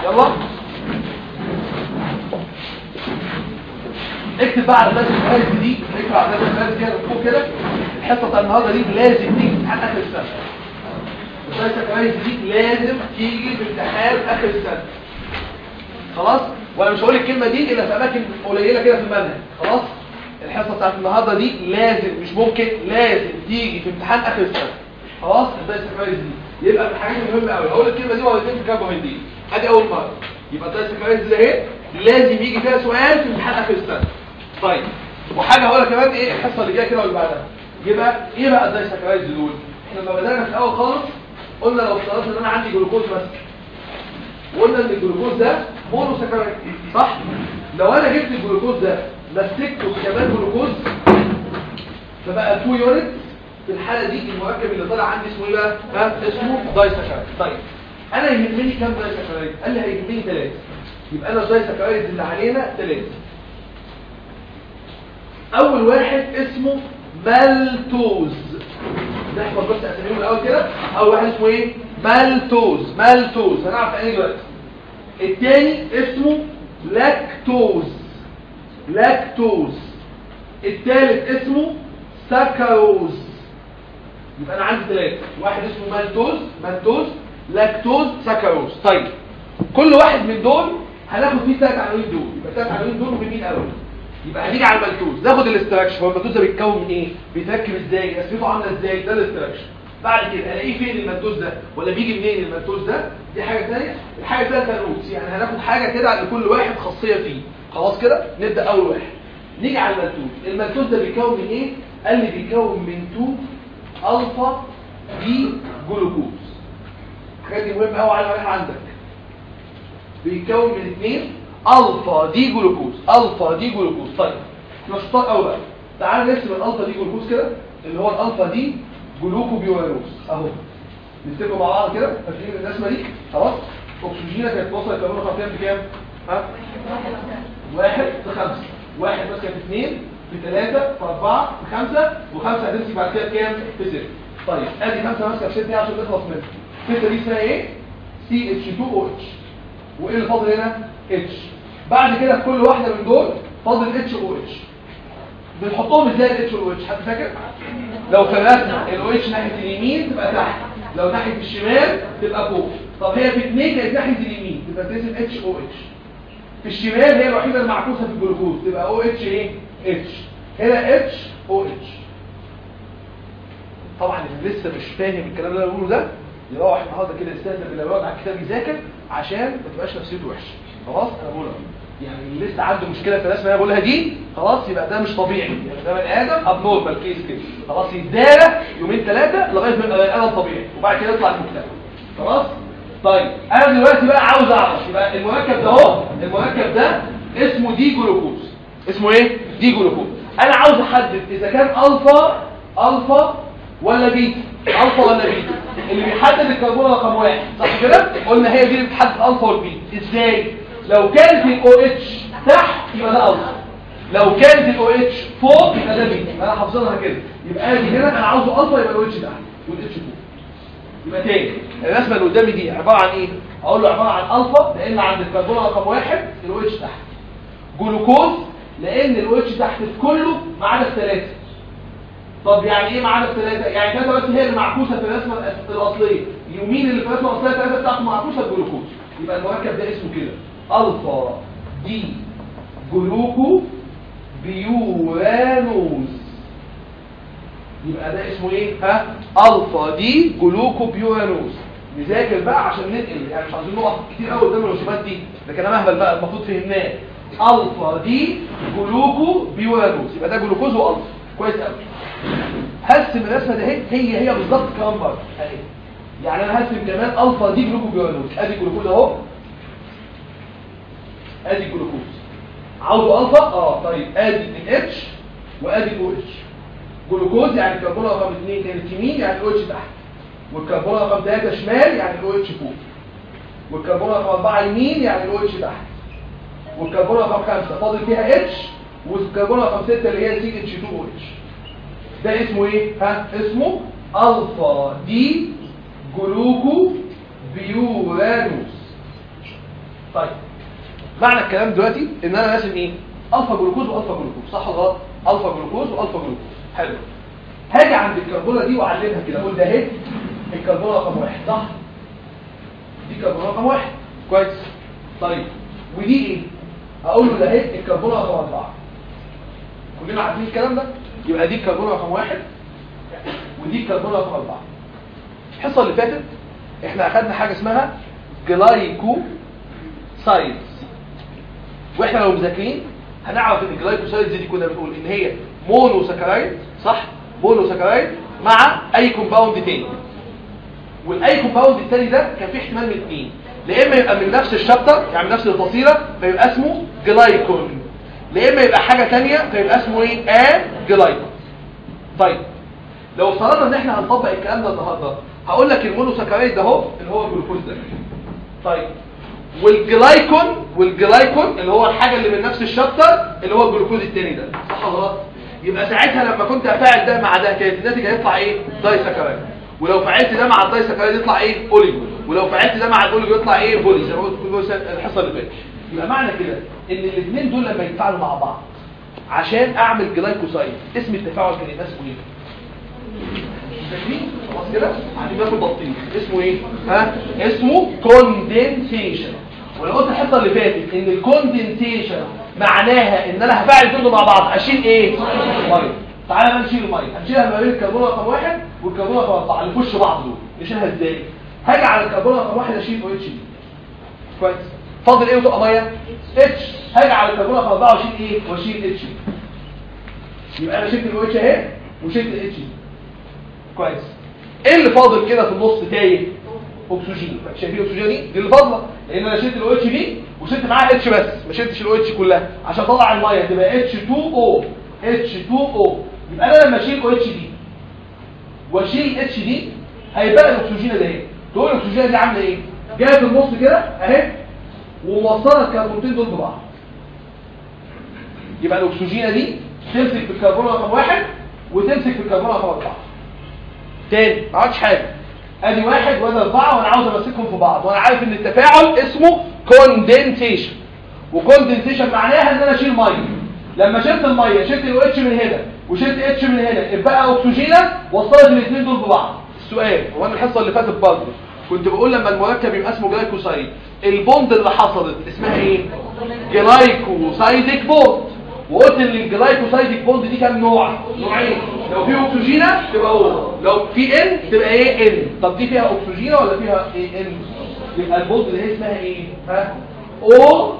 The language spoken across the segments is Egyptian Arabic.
يلا اكتب بقى على درس الفارس دي اكتب على درس الفارس دي فوق كده الحصه بتاع النهارده دي لازم تيجي امتحان اخر السنه درس الفارس دي لازم تيجي في امتحان اخر السنه خلاص وانا مش هقول الكلمه دي الا في اماكن قليله كده في المنهج خلاص الحصه بتاعت النهارده دي لازم مش ممكن لازم تيجي في امتحان اخر السنه خلاص الدرس الفارس دي يبقى من الحاجات المهمه قوي هقول الكلمه دي مرتين في كام دي ادي اول مره يبقى الدرس الفارس دي اهي لازم يجي فيها سؤال في امتحان اخر السنه طيب وحاجه هقولها كمان ايه الحصه اللي جايه كده واللي بعدها يبقى ايه بقى الدرس الفارس دول احنا لما بدانا في الاول خالص قلنا لو افترضنا ان انا عندي جلوكوز بس وقلنا ان الجلوكوز ده مونو سكرايد صح لو انا جبت الجلوكوز ده مسكته كمان جلوكوز فبقى 2 يونت في الحاله دي المركب اللي طالع عندي اسمه ايه بقى ها اسمه دايسكرايد طيب انا يهمني كام دايسكرايد قال لي هيهمني ثلاثه يبقى انا الدايسكرايد اللي علينا ثلاثه اول واحد اسمه مالتوز نحفظ بس اساميهم الاول كده اول واحد اسمه ايه مالتوز مالتوز هنعرف يعني ايه دلوقتي الثاني اسمه لاكتوز لاكتوز الثالث اسمه ساكاروز يبقى انا عندي ثلاثه واحد اسمه مالتوز مالتوز لاكتوز ساكاروز طيب كل واحد من دول هناخد فيه ثلاث عناوين دول يبقى ثلاث عناوين دول مهمين قوي يبقى هنيجي على المالتوز ناخد الاستراكشن هو المالتوز ده بيتكون من ايه بيتركب ازاي اسمته عامله ازاي ده الاستراكشن بعد كده الاقيه فين المالتوز ده ولا بيجي منين المالتوز ده دي حاجه ثانيه الحاجه الثالثه الروتس يعني هناخد حاجه كده لكل واحد خاصيه فيه خلاص كده نبدا اول واحد نيجي على المالتوز المالتوز ده بيتكون من ايه قال لي بيتكون من 2 الفا دي جلوكوز الحاجات دي مهمه قوي على عندك بيتكون من 2 الفا دي جلوكوز الفا دي جلوكوز طيب احنا شطار قوي بقى تعال نرسم الالفا دي جلوكوز كده اللي هو الالفا دي جلوكوبيوانوس اهو نكتبه مع بعض كده فاكرين الرسمه دي خلاص اكسجينه كانت وصلت كام رقم بكام ها واحد في خمسة واحد ماسكه في اثنين في ثلاثة في أربعة في خمسة وخمسة هتمسك بعد كده بكام في ستة طيب ادي خمسة ماسكه في ستة عشان نخلص منها ستة دي اسمها ايه سي اتش 2 او اتش وايه اللي فاضل هنا اتش بعد كده في كل واحدة من دول فاضل اتش او اتش بنحطهم ازاي الاتش او اتش حد فاكر لو فرقنا الاو اتش ناحيه اليمين تبقى تحت لو ناحيه الشمال تبقى فوق طب هي في اثنين كانت ناحيه اليمين تبقى تنزل اتش او اتش في الشمال هي الوحيده المعكوسه في الجلوكوز تبقى او اتش ايه اتش هنا اتش او اتش طبعا اللي لسه مش فاهم الكلام اللي انا بقوله ده يروح النهارده كده يستهزأ باللي يقعد على الكتاب يذاكر عشان ما تبقاش نفسيته وحشه خلاص انا بقولها يعني اللي لسه عنده مشكله في الرسمه اللي انا بقولها دي خلاص يبقى ده مش طبيعي يعني ده بني ادم اب نورمال كيس كده خلاص يتدارى يومين ثلاثه لغايه ما يبقى بني ادم طبيعي وبعد كده يطلع المكتئب خلاص طيب انا دلوقتي بقى عاوز اعرف يبقى المركب ده اهو المركب ده اسمه دي جلوكوز اسمه ايه دي جلوكوز انا عاوز احدد اذا كان الفا الفا ولا بيتا الفا ولا بيتا اللي بيحدد الكربون رقم واحد صح كده قلنا هي دي اللي بتحدد الفا والبيتا ازاي لو كانت الاو اتش تحت يبقى ده الفا لو كانت الاو اتش فوق يبقى ده بيتا انا حافظينها كده يبقى ادي هنا انا عاوزه الفا يبقى الاو اتش تحت والاتش فوق يبقى تاني الرسمه اللي قدامي دي عباره عن ايه اقول له عباره عن الفا لان عند الكربون رقم واحد الاو اتش تحت جلوكوز لان الاو اتش تحت في كله ما عدا الثلاثه طب يعني ايه ما عدا الثلاثه يعني ثلاثه بس هي اللي معكوسه في الرسمه الاصليه يمين اللي في الرسمه الاصليه الثلاثه بتاعته معكوسه الجلوكوز يبقى المركب ده اسمه كده الفا دي جلوكو بيورانوز يبقى ده اسمه ايه ها الفا دي جلوكو بيورانوز نذاكر بقى عشان ننقل يعني مش عايزين نقف كتير قوي قدام الرسومات دي ده كلام اهبل بقى المفروض فهمناه الفا دي جلوكو بيورانوز يبقى ده جلوكوز والفا كويس قوي هرسم الرسمه ده هي هي هي بالظبط كمان مره اهي يعني انا هرسم كمان الفا دي جلوكو بيورانوز ادي جلوكوز اهو ادي جلوكوز عاوزه الفا اه طيب ادي الاتش وادي الاو اتش جلوكوز يعني الكربون رقم 2 كانت يمين يعني الاو اتش تحت والكربون رقم 3 شمال يعني الاو اتش فوق والكربون رقم 4 يمين يعني الاو اتش تحت والكربون رقم 5 فاضل فيها اتش والكربون رقم 6 اللي هي سي اتش 2 او اتش ده اسمه ايه ها اسمه الفا دي جلوكو بيورانوس طيب معنى الكلام دلوقتي ان انا راسم ايه الفا جلوكوز والفا جلوكوز صح ولا غلط الفا جلوكوز والفا جلوكوز حلو هاجي عند الكربونه دي واعلمها كده اقول ده اهي الكربونه رقم واحد صح دي كربونه رقم واحد كويس طيب ودي ايه اقول له ده اهي الكربونه رقم اربعه كلنا عارفين الكلام ده يبقى دي الكربونه رقم واحد ودي الكربونه رقم اربعه الحصه اللي فاتت احنا اخدنا حاجه اسمها جلايكو سايدز واحنا لو مذاكرين هنعرف ان الجلايكوسايدز دي كنا بنقول ان هي مونو ساكرايد صح مونو ساكرايد مع اي كومباوند تاني والاي كومباوند التاني ده كان فيه احتمال من اثنين لا اما يبقى من نفس الشابتر يعني من نفس الفصيله فيبقى اسمه جلايكون لا اما يبقى حاجه ثانيه فيبقى اسمه ايه ا جلايكون طيب لو افترضنا ان احنا هنطبق الكلام ده النهارده هقول لك المونوساكرايد ده اهو اللي هو الجلوكوز ده طيب والجلايكون والجلايكون اللي هو الحاجه اللي من نفس الشابتر اللي هو الجلوكوز الثاني ده صح ولا غلط يبقى ساعتها لما كنت افاعل ده مع ده كانت الناتج هيطلع ايه دايساكرايد ولو فعلت ده مع الدايساكرايد يطلع ايه اوليجو ولو فعلت ده مع الاوليجو يطلع ايه بولي زي ما قلت في الحصه اللي فاتت يبقى معنى كده ان الاثنين دول لما يتفاعلوا مع بعض عشان اعمل جلايكوسايد اسم التفاعل كان يبقى اسمه ايه فاكرين خلاص كده عندي باكل بطيخ اسمه ايه ها اسمه كوندنسيشن ولو قلت الحصه اللي فاتت ان الكوندنسيشن معناها ان انا هفاعل دول مع بعض اشيل ايه ميه تعالى بقى نشيل الميه هنشيلها ما بين الكربون رقم واحد والكربون رقم اربعه اللي في وش بعض دول نشيلها ازاي هاجي على الكربون رقم واحد اشيل او اتش دي كويس فاضل ايه وتبقى ميه اتش هاجي على الكربون رقم اربعه واشيل ايه واشيل اتش يبقى انا شلت الاو اتش اهي وشلت الاتش دي كويس ايه اللي فاضل كده في النص تايه اكسجين شايفين الاكسجين دي دي اللي فاضله لان انا شلت الاو اتش دي وشلت معاها اتش بس ما شلتش الاو اتش كلها عشان اطلع الميه تبقى اتش 2 او اتش 2 او يبقى انا لما اشيل او اتش دي واشيل اتش دي هيبقى الاكسجين ده ايه تقول الاكسجين دي عامله ايه جايه في النص كده اهي وموصله الكربونتين دول ببعض يبقى الاكسجينه دي تمسك بالكربون رقم واحد وتمسك بالكربون رقم اربعه تاني ما عملتش حاجه ادي واحد وادي اربعه وانا عاوز امسكهم في بعض وانا عارف ان التفاعل اسمه كوندنسيشن وكوندنسيشن معناها ان انا اشيل ميه لما شلت الميه شلت الاو اتش من هنا وشلت اتش من هنا اتبقى اكسجينه وصلت الاثنين دول ببعض السؤال هو انا الحصه اللي فاتت برضه كنت بقول لما المركب يبقى اسمه جلايكوسايد البوند اللي حصلت اسمها ايه جلايكوسايديك بوند وقلت ان الجلايكوسايديك بوند دي كام نوع نوعين لو في اكسجينه تبقى او لو في ان تبقى ايه ان طب دي فيها اكسجينه ولا فيها ايه ان يبقى البوند اللي هي اسمها ايه ها او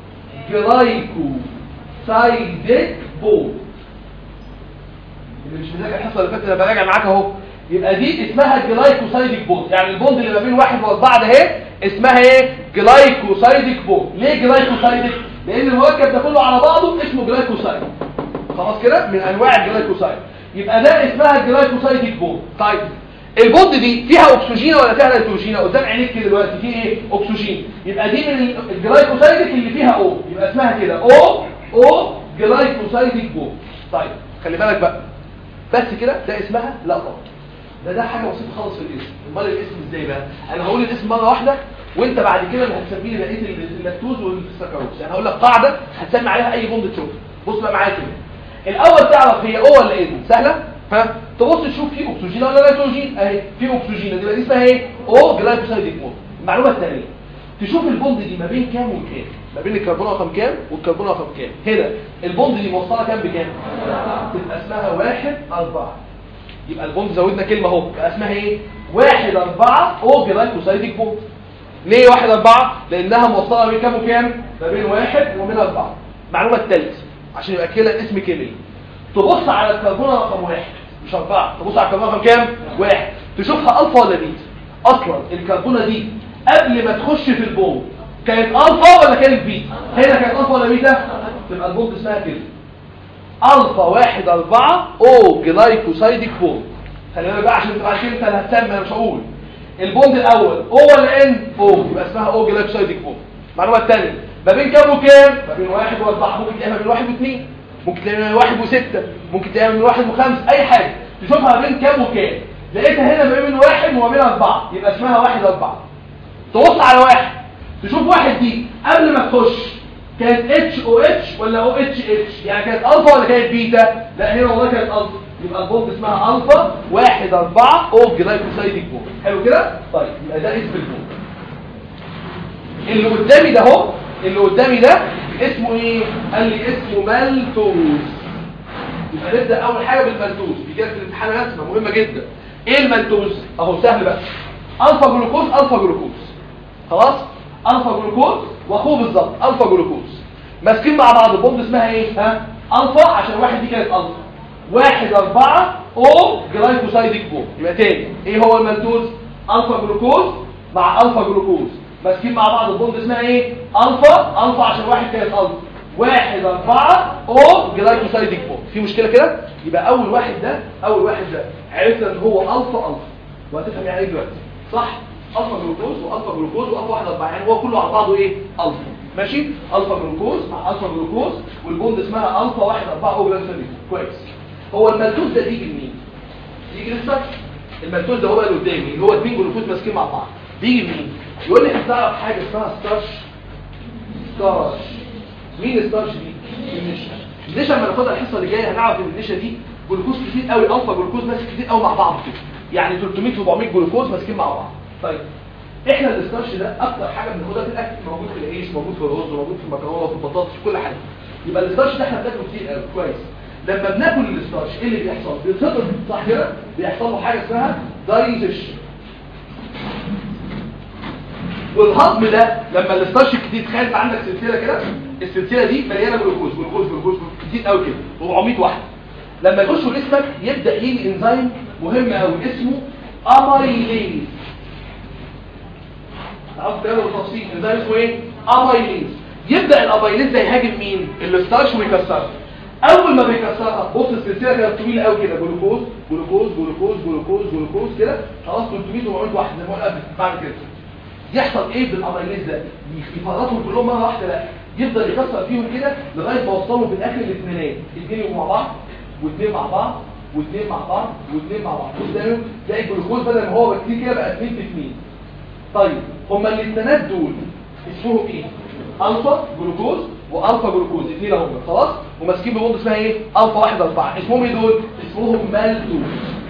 جلايكوسايديك بوند اللي مش مذاكر الحصه اللي فاتت انا براجع معاك اهو يبقى دي اسمها جلايكوسايديك بوند يعني البوند اللي ما بين واحد واربعه ده اهي اسمها ايه جلايكوسايديك بوند ليه جلايكوسايديك لان المركب ده كله على بعضه اسمه جلايكوسايد خلاص كده من انواع الجلايكوسايد يبقى ده اسمها الجلايكوسايديك بوند طيب البوند دي فيها اكسجين ولا فيها نيتروجين قدام عينيك كده دلوقتي في ايه اكسجين يبقى دي من الجلايكوسايديك اللي فيها او يبقى اسمها كده او او جلايكوسايديك بوند طيب خلي بالك بقى بس كده ده اسمها لا طبعا ده ده حاجه بسيطه خالص في الاسم امال الاسم ازاي بقى انا هقول الاسم مره واحده وانت بعد كده اللي هتسمي لي بقيه اللاكتوز والسكروز يعني هقول لك قاعده هتسمي عليها اي بوند تشوف بص بقى معايا كده الاول تعرف هي او ولا ايه سهله ها تبص تشوف في اكسجين ولا نيتروجين اهي في اكسجين دي اسمها ايه او جلايكوسايديك بوند المعلومه الثانيه تشوف البوند دي ما بين كام وكام ما بين الكربون رقم كام والكربون رقم كام هنا البوند دي موصله كام بكام تبقى اسمها واحد أربعة يبقى البوند زودنا كلمه اهو يبقى اسمها ايه واحد أربعة او جلايكوسايديك بوند ليه واحد أربعة لأنها موصلة بين كام وكام ما بين واحد ومن أربعة المعلومة الثالثة عشان يبقى كده اسم كيميائي تبص على الكربون رقم واحد مش أربعة تبص على الكربون رقم كام واحد تشوفها ألفا ولا بيتا أصلا الكربونة دي قبل ما تخش في البوند كانت ألفا ولا كانت بيتا هنا كانت ألفا ولا بيتا تبقى البوند اسمها كده ألفا واحد أربعة أو جلايكوسايديك بوند خلي بالك بقى عشان تبقى عارفين انت اللي هتسمي انا مش هقول البوند الاول او ولا ان او يبقى اسمها او جلايكوسايديك بوند المعلومه الثانيه ما بين كام وكام ما بين واحد واربعه ممكن تلاقيها ما بين واحد واثنين ممكن تلاقيها من واحد وسته ممكن تلاقيها من واحد وخمسه اي حاجه تشوفها ما بين كام وكام لقيتها هنا ما بين واحد وما بين اربعه يبقى اسمها واحد اربعه تبص على واحد تشوف واحد دي قبل ما تخش كانت اتش او اتش ولا او اتش اتش يعني كانت الفا ولا كانت بيتا لا هنا والله كانت الفا يبقى البوند اسمها الفا واحد اربعة او جلايكوسايديك بوند حلو كده طيب يبقى ده اسم البوند اللي قدامي ده اهو اللي قدامي ده اسمه ايه قال لي اسمه مالتوز يبقى نبدا اول حاجه بالمالتوز دي جت في الامتحان رسمه مهمه جدا ايه المالتوز اهو سهل بقى الفا جلوكوز الفا جلوكوز خلاص الفا جلوكوز واخوه بالظبط الفا جلوكوز ماسكين مع بعض البوند اسمها ايه ها الفا عشان واحد دي كانت الفا واحد أربعة او جلايكوسايديك بوند يبقى تاني ايه هو المالتوز الفا جلوكوز مع الفا جلوكوز ماسكين مع بعض البوند اسمها ايه الفا الفا عشان واحد كانت الفا واحد أربعة او جلايكوسايديك بوند في مشكلة كده يبقى اول واحد ده اول واحد ده عرفنا ان هو الفا الفا وهتفهم يعني ايه دلوقتي صح الفا جلوكوز والفا جلوكوز والفا واحد أربعة يعني هو كله على بعضه ايه الفا ماشي الفا جلوكوز مع الفا جلوكوز والبوند اسمها الفا واحد أربعة او جلايكوسايديك كويس هو المالتوز ده بيجي منين بيجي لسه المالتوز ده هو اللي قدامي اللي هو اتنين جلوكوز ماسكين مع بعض بيجي منين يقول لي هتعرف حاجه اسمها ستارش ستارش مين الستارش دي النشا النشا لما ناخدها الحصه اللي جايه هنعرف ان النشا دي جلوكوز كتير قوي الفا جلوكوز ماسك كتير قوي مع بعض كده يعني 300 400 جلوكوز ماسكين مع بعض طيب احنا الستارش ده اكتر حاجه بناخدها في الاكل موجود في العيش موجود في الرز موجود في المكرونه في البطاطس في كل حاجه يبقى الستارش ده احنا بناكله كتير قوي كويس لما بناكل الستارش ايه اللي بيحصل بيتفضل صح كده بيحصل له حاجه اسمها دايجيشن والهضم ده لما الستارش الكتير تخيل انت عندك سلسله كده السلسله دي مليانه جلوكوز جلوكوز جلوكوز كتير قوي كده 400 واحد لما يخشوا جسمك يبدا يجي انزيم مهم قوي اسمه امايليز تعرفوا كده بالتفصيل انزيم اسمه ايه امايليز يبدا الامايليز ده يهاجم مين الستارش ويكسرها اول ما بيكسرها بص السلسله كانت طويله قوي كده جلوكوز جلوكوز جلوكوز جلوكوز جلوكوز كده خلاص 300 400 واحد زي ما قلنا قبل بعد كده يحصل ايه بالاميليز ده يفرطهم كلهم مره واحده لا يفضل يكسر فيهم كده لغايه ما يوصلوا في الاخر الاثنين الاثنين يبقوا مع بعض واثنين مع بعض واثنين مع بعض واثنين مع بعض بص دايما تلاقي الجلوكوز بدل ما هو كتير كده بقى 2 في 2 طيب هما الاثنينات دول اسمهم ايه الفا جلوكوز والفا جلوكوز اثنين اهم خلاص وماسكين ببوند اسمها ايه الفا واحد اربعه اسمهم ايه دول اسمهم مالتوز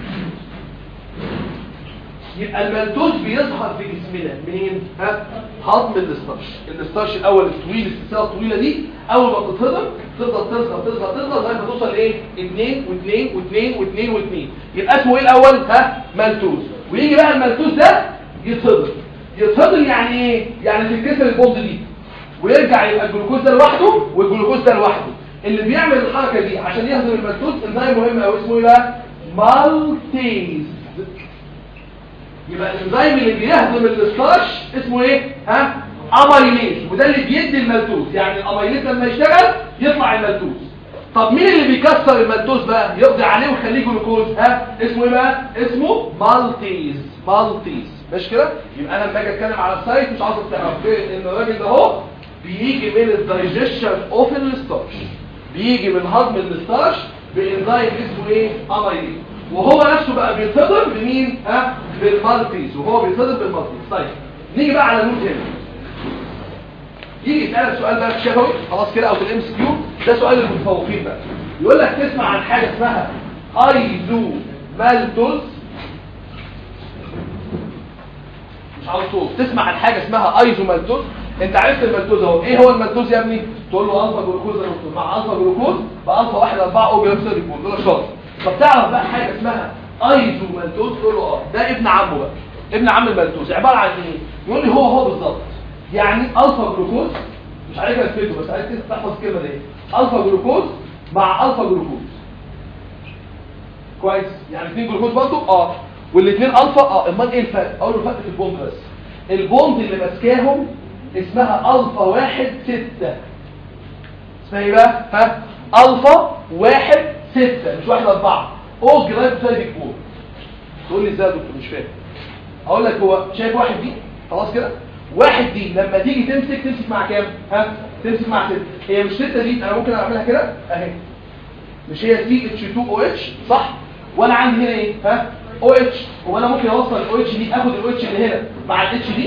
يبقى المالتوز بيظهر في جسمنا منين ها هضم الستارش الستارش الاول الطويل السلسله الطويله دي اول ما بتتهضم تفضل تصغر تصغر تصغر لغايه ما توصل لايه 2 و2 و2 و2 و2 يبقى اسمه ايه الاول ها مالتوز ويجي بقى المالتوز ده يتهضم يتهضم يعني ايه يعني تتكسر البوند دي ويرجع يبقى الجلوكوز ده لوحده والجلوكوز ده لوحده اللي بيعمل الحركه دي عشان يهضم المالتوز انزيم مهم قوي اسمه ايه بقى مالتيز يبقى الانزيم اللي بيهضم الستارش اسمه ايه ها اميليز وده اللي بيدي المالتوز يعني الاميليز لما يشتغل يطلع المالتوز طب مين اللي بيكسر المالتوز بقى يقضي عليه ويخليه جلوكوز ها اسمه ايه بقى اسمه مالتيز مالتيز ماشي كده يبقى انا لما اجي اتكلم على السايت مش عاوز تعرف ان الراجل ده اهو بيجي من الدايجيشن اوف الستارش بيجي من هضم الستارش بانزيم اسمه ايه اميليز وهو نفسه بقى بيتهضم بمين ها بالمالتيز وهو بيتهضم بالمالتيز طيب نيجي بقى على نوت هنا يجي يسالك سؤال بقى في شفوي خلاص كده او في الام اس كيو ده سؤال المتفوقين بقى يقول لك تسمع عن حاجه اسمها ايزو مالتوز مش عاوز صوت تسمع عن حاجه اسمها ايزو مالتوز انت عرفت المالتوز اهو ايه هو المالتوز يا ابني تقول له الفا جلوكوز يا دكتور مع الفا جلوكوز بالفا 1 4 او بيكسر يكون دول شاطر طب تعرف بقى حاجه اسمها ايزو مالتوز تقول له اه ده ابن عمه بقى ابن عم المالتوز عباره عن ايه يقول لي هو هو بالظبط يعني الفا جلوكوز مش عارف اثبته بس عايز تحفظ الكلمه دي الفا جلوكوز مع الفا جلوكوز كويس يعني اثنين جلوكوز برضه اه والاثنين الفا اه امال ايه الفرق اقول له الفرق في البوند بس البوند اللي ماسكاهم اسمها الفا واحد ستة اسمها ايه بقى ها الفا واحد ستة مش واحد اربعة او جلايكوسايديك بوند تقول لي ازاي يا دكتور مش فاهم اقول لك هو شايف واحد دي خلاص كده واحد دي لما تيجي تمسك تمسك مع كام ها تمسك مع ستة هي مش ستة دي انا ممكن اعملها كده اهي مش هي سي اتش 2 او اتش صح وانا عندي هنا ايه ها او اتش هو انا ممكن اوصل الاو اتش دي اخد الاو اتش اللي هنا مع الاتش دي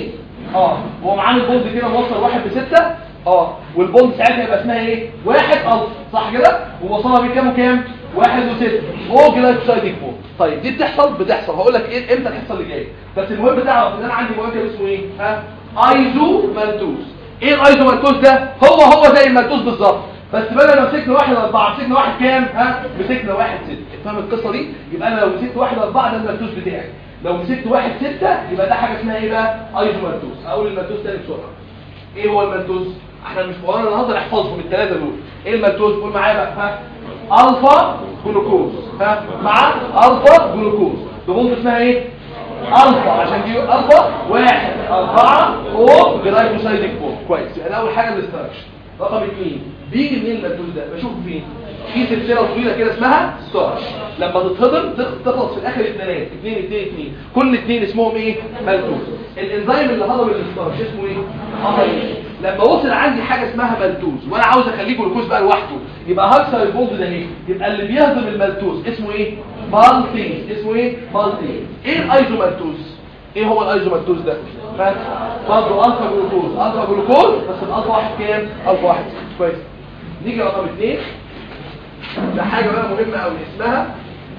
اه هو معانا البوند كده موصل واحد بستة اه والبوند ساعتها يبقى اسمها ايه واحد الف صح كده ووصلها بكام وكام واحد وستة هو جلايكوسايد فوق طيب دي بتحصل بتحصل هقول لك ايه امتى تحصل اللي جاي بس المهم تعرف ان انا عندي مركب اسمه ايه ها ايزو مالتوز ايه الايزو مالتوز ده هو هو زي المالتوز بالظبط بس بدل ما مسكنا واحد اربعة مسكنا واحد كام ها مسكنا واحد ستة فاهم القصة دي يبقى انا لو مسكت واحد اربعة ده المالتوز بتاعي لو مسكت واحد ستة يبقى ده حاجة اسمها ايه بقى ايزو مالتوز هقول المالتوز تاني بسرعة ايه هو المالتوز احنا مش قرانا النهارده نحفظهم الثلاثه دول ايه المالتوز قول معايا بقى ها الفا جلوكوز ها مع الفا جلوكوز ببوند اسمها ايه الفا عشان دي الفا واحد اربعة او جلايكوسايدك فور كويس يبقى ده اول حاجه الاستراكشن رقم اثنين بيجي منين المالتوز ده بشوفه فين في سلسله طويله كده اسمها ستارش لما تتهضم تخ- تخلص في الاخر اثنينات اثنين اثنين اثنين كل اثنين اسمهم ايه مالتوز الانزيم اللي هضم الستارش اسمه ايه اميليز لما وصل عندي حاجه اسمها مالتوز وانا عاوز اخليه جلوكوز بقى لوحده يبقى هكسر البولد ده ايه يبقى اللي بيهضم المالتوز اسمه ايه مالتيز اسمه ايه مالتيز ايه الايزومالتوز ايه هو الايزومالتوز ده ها؟ برضه الفا جلوكوز الفا جلوكوز بس الالفا واحد كام الفا واحد كويس نيجي رقم اثنين ده حاجه بقى مهمه قوي اسمها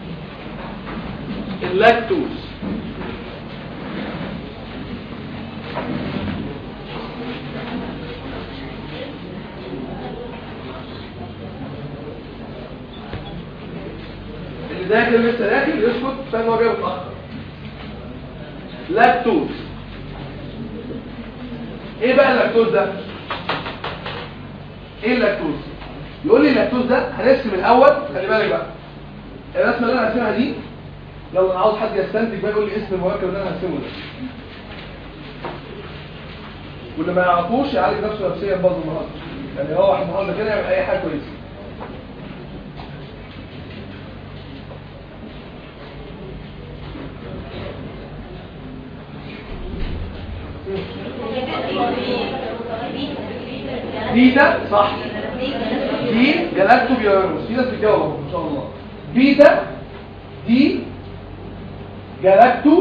اللاكتوز اللي داخل لسه داخل يسكت فان هو جاي متاخر لاكتوز ايه بقى اللاكتوز ده ايه اللاكتوز يقول لي اللاكتوز ده هنرسم الاول خلي بالك بقى الرسمه اللي انا هرسمها دي لو انا عاوز حد يستنتج بقى يقول لي اسم المركب اللي انا هرسمه ده واللي ما يعرفوش يعالج نفسه نفسيا برضه النهارده يعني هو واحد النهارده كده يعمل اي حاجه كويسه بيتا صح دي جلاكتو بيورانوس في ناس بتجاوب اهو ان شاء الله بيتا دي جلاكتو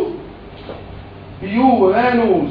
بيورانوس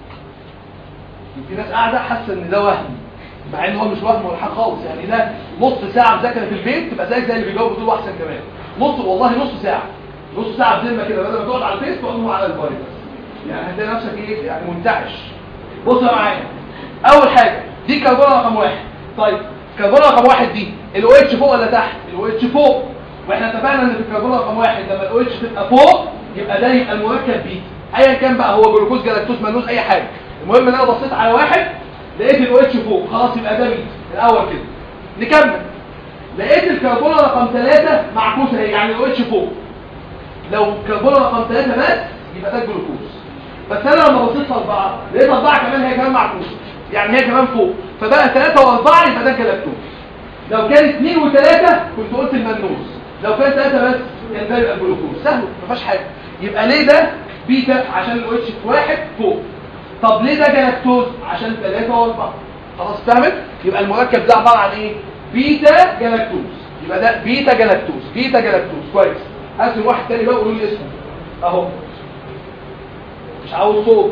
في ناس قاعده حاسه ان ده وهم مع ان هو مش وهم ولا حاجه خالص يعني ده نص ساعه مذاكره في البيت تبقى زيك زي اللي بيجاوبوا دول احسن كمان نص والله نص ساعه نص ساعه بذمه كده بدل ما تقعد على الفيس تقعد على الموبايل بس يعني هتلاقي نفسك ايه يعني منتعش بص يا معايا اول حاجه دي كربون رقم واحد طيب كربون رقم واحد دي الاو اتش فوق ولا تحت الاو اتش فوق واحنا اتفقنا ان في الكربون رقم واحد لما الاو اتش تبقى فوق يبقى ده يبقى المركب بيتا ايا كان بقى هو جلوكوز جلاكتوز ملوز اي حاجه المهم ان انا بصيت على واحد لقيت الاو اتش فوق خلاص يبقى ده بيتا الاول كده نكمل لقيت الكربون رقم ثلاثة معكوسه اهي يعني الاو اتش فوق لو كربون رقم ثلاثة بس يبقى ده الجلوكوز بس انا لما بصيت لاربعه لقيت اربعه كمان هي كمان معكوسه يعني هي كمان فوق فبقى ثلاثة واربعة يبقى ده كلاكتوز لو كان اثنين وثلاثة كنت قلت المنوز لو كان ثلاثة بس كان ده يبقى الجلوكوز سهل ما فيهاش حاجه يبقى ليه ده بيتا عشان الاو اتش في واحد فوق طب ليه ده جلاكتوز عشان ثلاثة واربعة خلاص فهمت يبقى المركب ده عباره عن ايه بيتا جلاكتوز يبقى ده بيتا جلاكتوز بيتا جلاكتوز كويس هات واحد تاني بقى وقولوا لي اسمه اهو مش عاوز صوت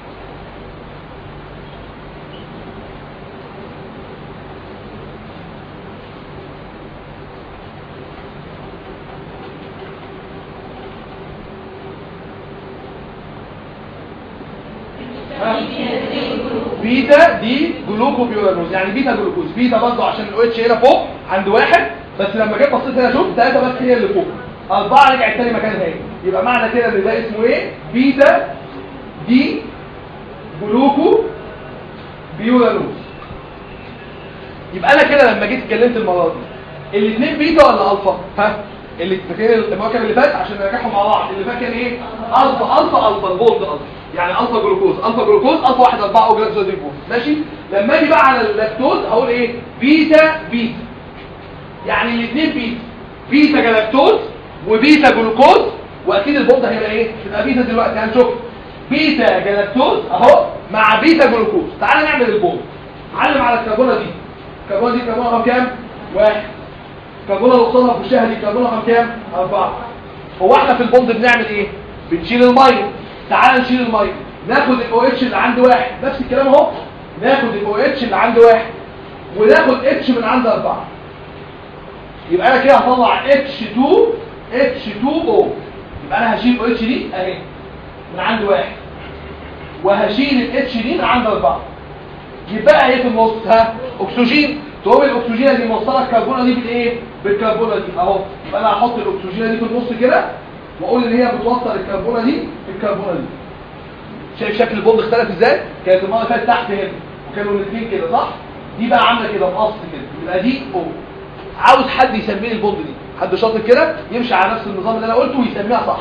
بيتا دي جلوكوبيورانوز يعني بيتا جلوكوز بيتا برضه عشان الاو اتش هنا فوق عند واحد بس لما جيت بصيت هنا شفت ثلاثه بس هي اللي فوق اربعه رجعت تاني مكانها هي يبقى معنى كده ان ده اسمه ايه بيتا دي جلوكو بيورانوز يبقى انا كده لما جيت اتكلمت المره دي الاثنين بيتا ولا الفا ها اللي فاكرين المركب اللي فات عشان نرجعهم مع بعض اللي فات كان ايه الفا الفا الفا البولد الفا يعني الفا جلوكوز الفا جلوكوز الفا 1 4 او جلاكتوز ماشي لما اجي بقى على اللاكتوز هقول ايه بيتا بيتا يعني الاثنين بيتا بيتا جلاكتوز وبيتا جلوكوز واكيد البولد هيبقى ايه تبقى بيتا دلوقتي هنشوف بيتا جلاكتوز اهو مع بيتا جلوكوز تعال نعمل البولد علم على الكربونه دي الكربونه دي كربونه رقم كام واحد كربونه اللي قصادها في وشها دي كربونه رقم كام أربعة هو احنا في البوند بنعمل ايه بنشيل الميه تعال نشيل الميه ناخد الاو اتش اللي عند واحد نفس الكلام اهو ناخد الاو اتش اللي عند واحد وناخد اتش من عند اربعه يبقى انا كده هطلع اتش 2 اتش 2 او يبقى انا هشيل او اتش دي اهي من عند واحد وهشيل الاتش دي من عند اربعه يبقى ايه في النص ها اكسجين تقوم الاكسجينه دي موصله الكربونه دي بالايه بالكربونه دي اهو يبقى انا هحط الاكسجينه دي في النص كده واقول ان هي بتوصل الكربونه دي بالكربونه دي شايف شكل البوند اختلف ازاي كانت المره اللي فاتت تحت هنا وكانوا الاثنين كده صح دي بقى عامله كده مقص كده يبقى دي او عاوز حد يسمي لي البوند دي حد شاطر كده يمشي على نفس النظام اللي انا قلته ويسميها صح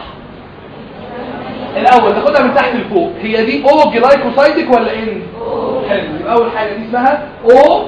الاول ناخدها من تحت لفوق هي دي او جلايكوسايدك ولا ان حلو يبقى اول حاجه دي اسمها او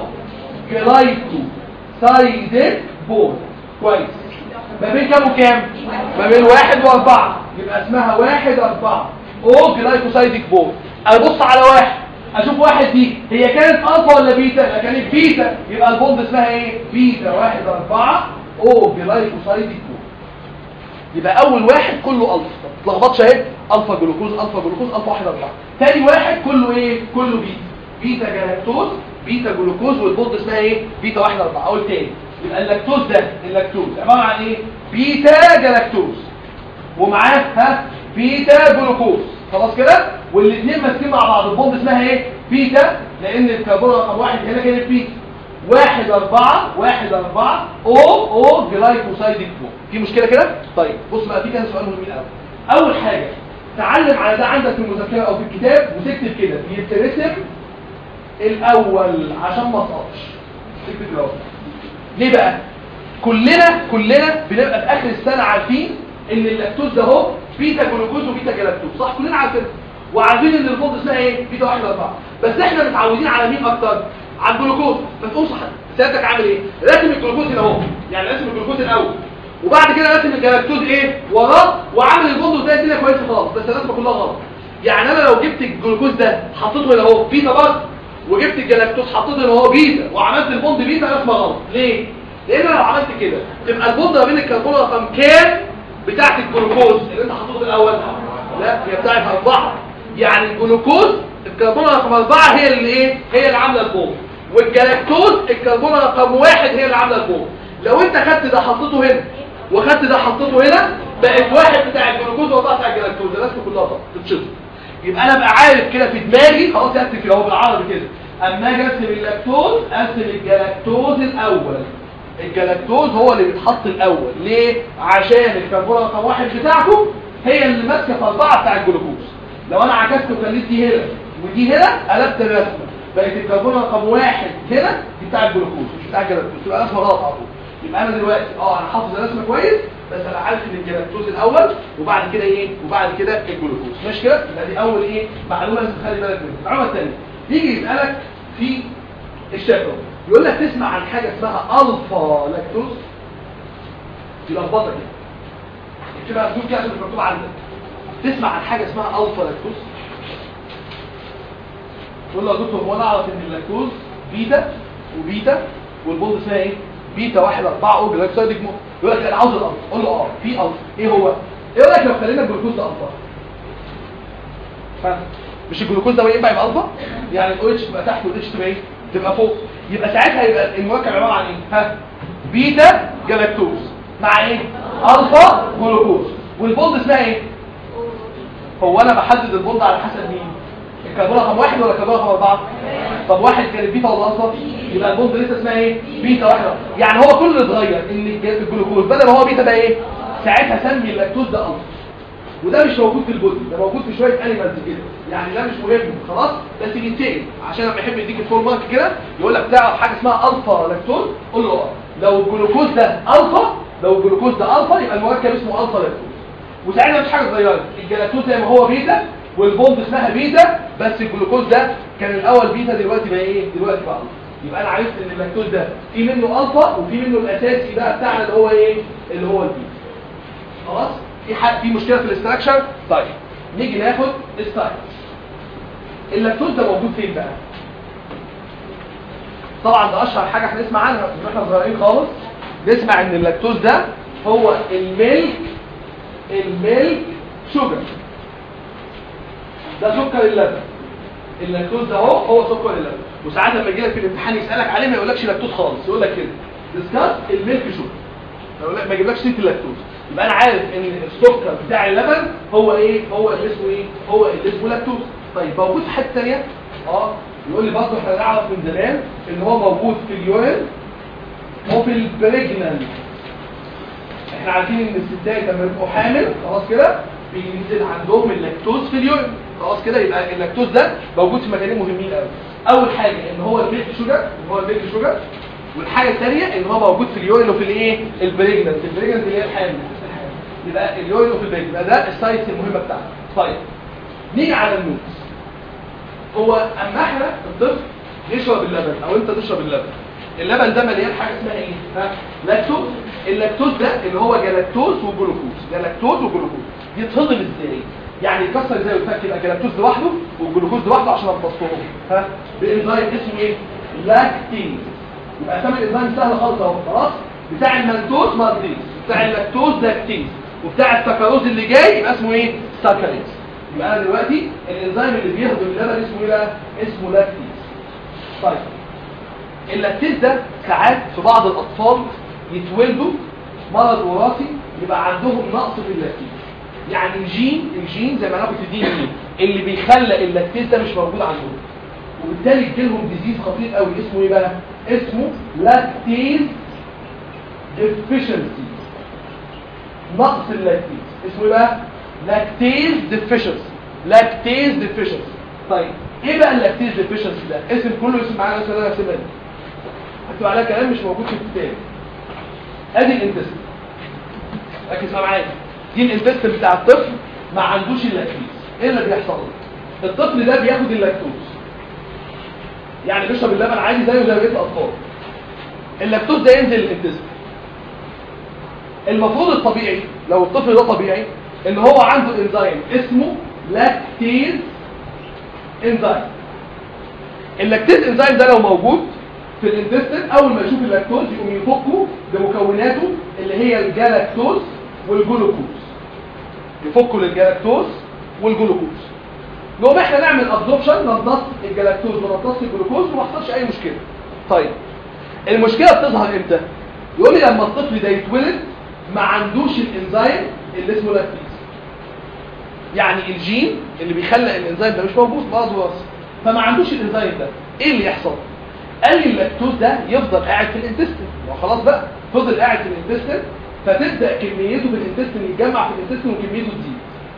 جلايكوسايدك بوند كويس ما بين كام وكام ما بين واحد واربعة يبقى اسمها واحد اربعة او جلايكوسايدك بوند ابص على واحد اشوف واحد دي هي كانت الفا ولا بيتا لا كانت بيتا يبقى البوند اسمها ايه بيتا واحد اربعة او جلايكوسايدك بوند يبقى اول واحد كله الفا ما تلخبطش اهي الفا جلوكوز الفا جلوكوز الفا واحد اربعة تاني واحد كله ايه كله بيتا بيتا جلاكتوز بيتا جلوكوز والبوند اسمها ايه بيتا واحد اربعة اقول تاني يبقى اللاكتوز ده اللاكتوز عباره عن ايه بيتا جلاكتوز ومعاه ها بيتا جلوكوز خلاص كده والاثنين ماسكين مع بعض البوند اسمها ايه بيتا لان الكربون رقم واحد هنا كانت بيتا واحد أربعة واحد أربعة أو أو جلايكوسايدك بوند في مشكلة كده؟ طيب بص بقى في كان سؤال مهم قوي أول حاجة تعلم على ده عندك في المذكرة أو في الكتاب وتكتب كده بيترسم الأول عشان ما تسقطش تكتب الأول ليه بقى كلنا كلنا بنبقى في اخر السنه عارفين ان اللاكتوز ده اهو بيتا جلوكوز وبيتا جلاكتوز صح كلنا عارفين وعارفين ان البوند اسمها ايه بيتا 1 4 بس احنا متعودين على مين اكتر على الجلوكوز ما تقومش سيادتك عامل ايه راسم الجلوكوز هنا اهو يعني راسم الجلوكوز الاول وبعد كده راسم الجلاكتوز ايه وراه وعامل البوند وتلاقي الدنيا كويسه خالص بس الرسمه كلها غلط يعني انا لو جبت الجلوكوز ده حطيته هنا اهو بيتا برضه وجبت الجلاكتوز حطيته هنا اهو بيتا وعملت البوند بيتا رسمه غلط ليه لان لو عملت كده تبقى البوند ما بين الكربون رقم كام بتاعت الجلوكوز اللي انت حطيته في الاول لا هي بتاعت اربعه يعني الجلوكوز الكربون رقم اربعه هي اللي ايه هي اللي عامله البوند والجلاكتوز الكربون رقم واحد هي اللي عامله البوند لو انت خدت ده حطيته هنا وخدت ده حطيته هنا بقت واحد بتاع الجلوكوز وواحد بتاع الجلاكتوز الناس كلها غلط تتشطب يبقى انا ابقى عارف كده في دماغي خلاص اكتب كده اهو بالعربي كده اما اجي ارسم اللاكتوز ارسم الجلاكتوز الاول الجلاكتوز هو اللي بيتحط الاول ليه عشان الكربون رقم واحد بتاعته هي اللي ماسكه في اربعه بتاع الجلوكوز لو انا عكست وخليت دي هنا ودي هنا قلبت الرسمه بقت الكربون رقم واحد هنا دي بتاع الجلوكوز مش بتاع الجلاكتوز تبقى رسمه غلط على طول يبقى انا دلوقتي اه انا حافظ الرسمه كويس بس انا عارف ان الجلاكتوز الاول وبعد كده ايه وبعد كده الجلوكوز ماشي كده يبقى دي اول ايه معلومه لازم تخلي بالك منها المعلومه الثانيه يجي يسالك في الشكل يقول لك تسمع عن حاجة اسمها ألفا لاكتوز يلخبطك كده اكتبها بدون كده عشان مكتوب عندك تسمع عن حاجة اسمها ألفا لاكتوز تقول له يا دكتور هو انا اعرف ان اللاكتوز بيتا وبيتا والبوند اسمها ايه بيتا واحد أربعة او جلاكسايد جمو يقول لك انا عاوز الألفا قول له اه في ألفا ايه هو ايه رأيك لو خلينا الجلوكوز ده ألفا فاهم مش الجلوكوز ده ينفع يبقى ألفا يعني الاو اتش تبقى تحت والاتش تبقى ايه تبقى فوق يبقى ساعتها يبقى المركب عباره عن ايه ها بيتا جلاكتوز مع ايه الفا جلوكوز والبوند اسمها ايه هو انا بحدد البوند على حسب مين الكربون رقم واحد ولا الكربون رقم اربعه طب واحد كان بيتا ولا الفا يبقى البوند لسه اسمها ايه بيتا واحده يعني هو كل اللي اتغير ان الجلوكوز بدل ما هو بيتا بقى ايه ساعتها سمي اللاكتوز ده الفا وده مش موجود في البودي ده موجود في شويه انيمالز كده يعني ده مش مهم خلاص بس بيتسال عشان لما يحب يديك الفول مارك كده يقول لك تعرف حاجه اسمها الفا لاكتوز قول له اه لو الجلوكوز ده الفا لو الجلوكوز ده الفا يبقى المركب اسمه الفا لاكتوز وساعتها مش حاجه اتغيرت الجلاكتوز زي ما هو بيتا والبوند اسمها بيتا بس الجلوكوز ده كان الاول بيتا دلوقتي بقى ايه دلوقتي بقى الفا يبقى انا عرفت ان اللاكتوز ده في منه الفا وفي منه الاساسي بقى بتاعنا اللي هو ايه اللي هو البيتا خلاص في حق في مشكله في الاستراكشر طيب نيجي ناخد ستايل اللاكتوز ده موجود فين بقى طبعا ده اشهر حاجه هنسمع عنها من احنا صغيرين خالص نسمع ان اللاكتوز ده هو الميلك الميلك شوجر ده سكر اللبن اللاكتوز ده اهو هو سكر اللبن وساعات لما يجي لك في الامتحان يسالك عليه ما يقولكش لاكتوز خالص يقول لك كده ديسكاس الميلك شوجر ما يقول لك ما يجيبلكش سيره اللاكتوز يبقى انا عارف ان السكر بتاع اللبن هو ايه هو اللي اسمه ايه هو اللي اسمه لاكتوز طيب موجود في حته ثانيه اه يقول لي برضه احنا نعرف من زمان ان هو موجود في اليورين وفي البريجنان احنا عارفين ان الستات لما يبقوا حامل خلاص كده بينزل عندهم اللاكتوز في اليورين خلاص كده يبقى اللاكتوز ده موجود في مكانين مهمين قوي اول حاجه ان هو الميلك شوجر ان هو الميلك شوجر والحاجه الثانيه ان هو موجود في اليورين وفي الايه البريجنانت البريجنانت اللي هي الحامل يبقى اليورين وفي البريجنانت يبقى ده السايتس المهمه بتاعته طيب نيجي على النوتس هو اما احنا الطفل يشرب اللبن او انت تشرب اللبن اللبن ده مليان حاجه اسمها ايه ها لاكتوز اللاكتوز ده اللي هو جلاكتوز وجلوكوز جلاكتوز وجلوكوز يتهضم ازاي يعني يتكسر ازاي ويتفك يبقى جلاكتوز لوحده والجلوكوز لوحده عشان ابسطهم ها بانزيم اسمه ايه لاكتيز يبقى اسامي الانزيم سهله خالص اهو خلاص بتاع المالتوز مالتيز بتاع اللاكتوز لاكتيز وبتاع السكروز اللي جاي يبقى اسمه ايه ساكاريز يبقى انا دلوقتي الانزيم اللي بيهضم اللبن اسمه ايه بقى اسمه لاكتيز طيب اللاكتيز ده ساعات في بعض الاطفال يتولدوا مرض وراثي يبقى عندهم نقص في اللاكتيز يعني الجين الجين زي ما انا كنت دي اللي بيخلق اللاكتيز ده مش موجود عندهم وبالتالي يجيلهم ديزيز خطير قوي اسمه ايه بقى اسمه لاكتيز ديفيشنسي نقص اللاكتيز اسمه ايه بقى لاكتيز ديفيشنسي لاكتيز ديفيشنسي طيب ايه بقى اللاكتيز ديفيشنسي ده اسم كله اسم معانا اسم انا اسمها دي هكتب عليها كلام مش موجود في الكتاب ادي الانتستين ركز معايا دي الانتستين بتاع الطفل ما عندوش اللاكتيز ايه اللي بيحصل له الطفل ده بياخد اللاكتوز يعني بيشرب اللبن عادي زيه زي بقيه الاطفال اللاكتوز ده ينزل الانتستين المفروض الطبيعي لو الطفل ده طبيعي ان هو عنده انزيم اسمه لاكتيز انزيم اللاكتيز انزيم ده لو موجود في الانتستين اول ما يشوف اللاكتوز يقوم يفكه بمكوناته اللي هي الجلاكتوز والجلوكوز يفكوا للجلاكتوز والجلوكوز نقوم احنا نعمل ابزوربشن نمتص الجلاكتوز ونمتص الجلوكوز وما حصلش اي مشكله طيب المشكله بتظهر امتى يقول لي لما الطفل ده يتولد ما عندوش الانزيم اللي اسمه لاكتيز يعني الجين اللي بيخلق الانزيم ده مش موجود بعض وراثي فما عندوش الانزيم ده ايه اللي يحصل قال لي اللاكتوز ده يفضل قاعد في الانتستين وخلاص بقى فضل قاعد في الانتستين فتبدا كميته في الانتستين يتجمع في الانتستين وكميته تزيد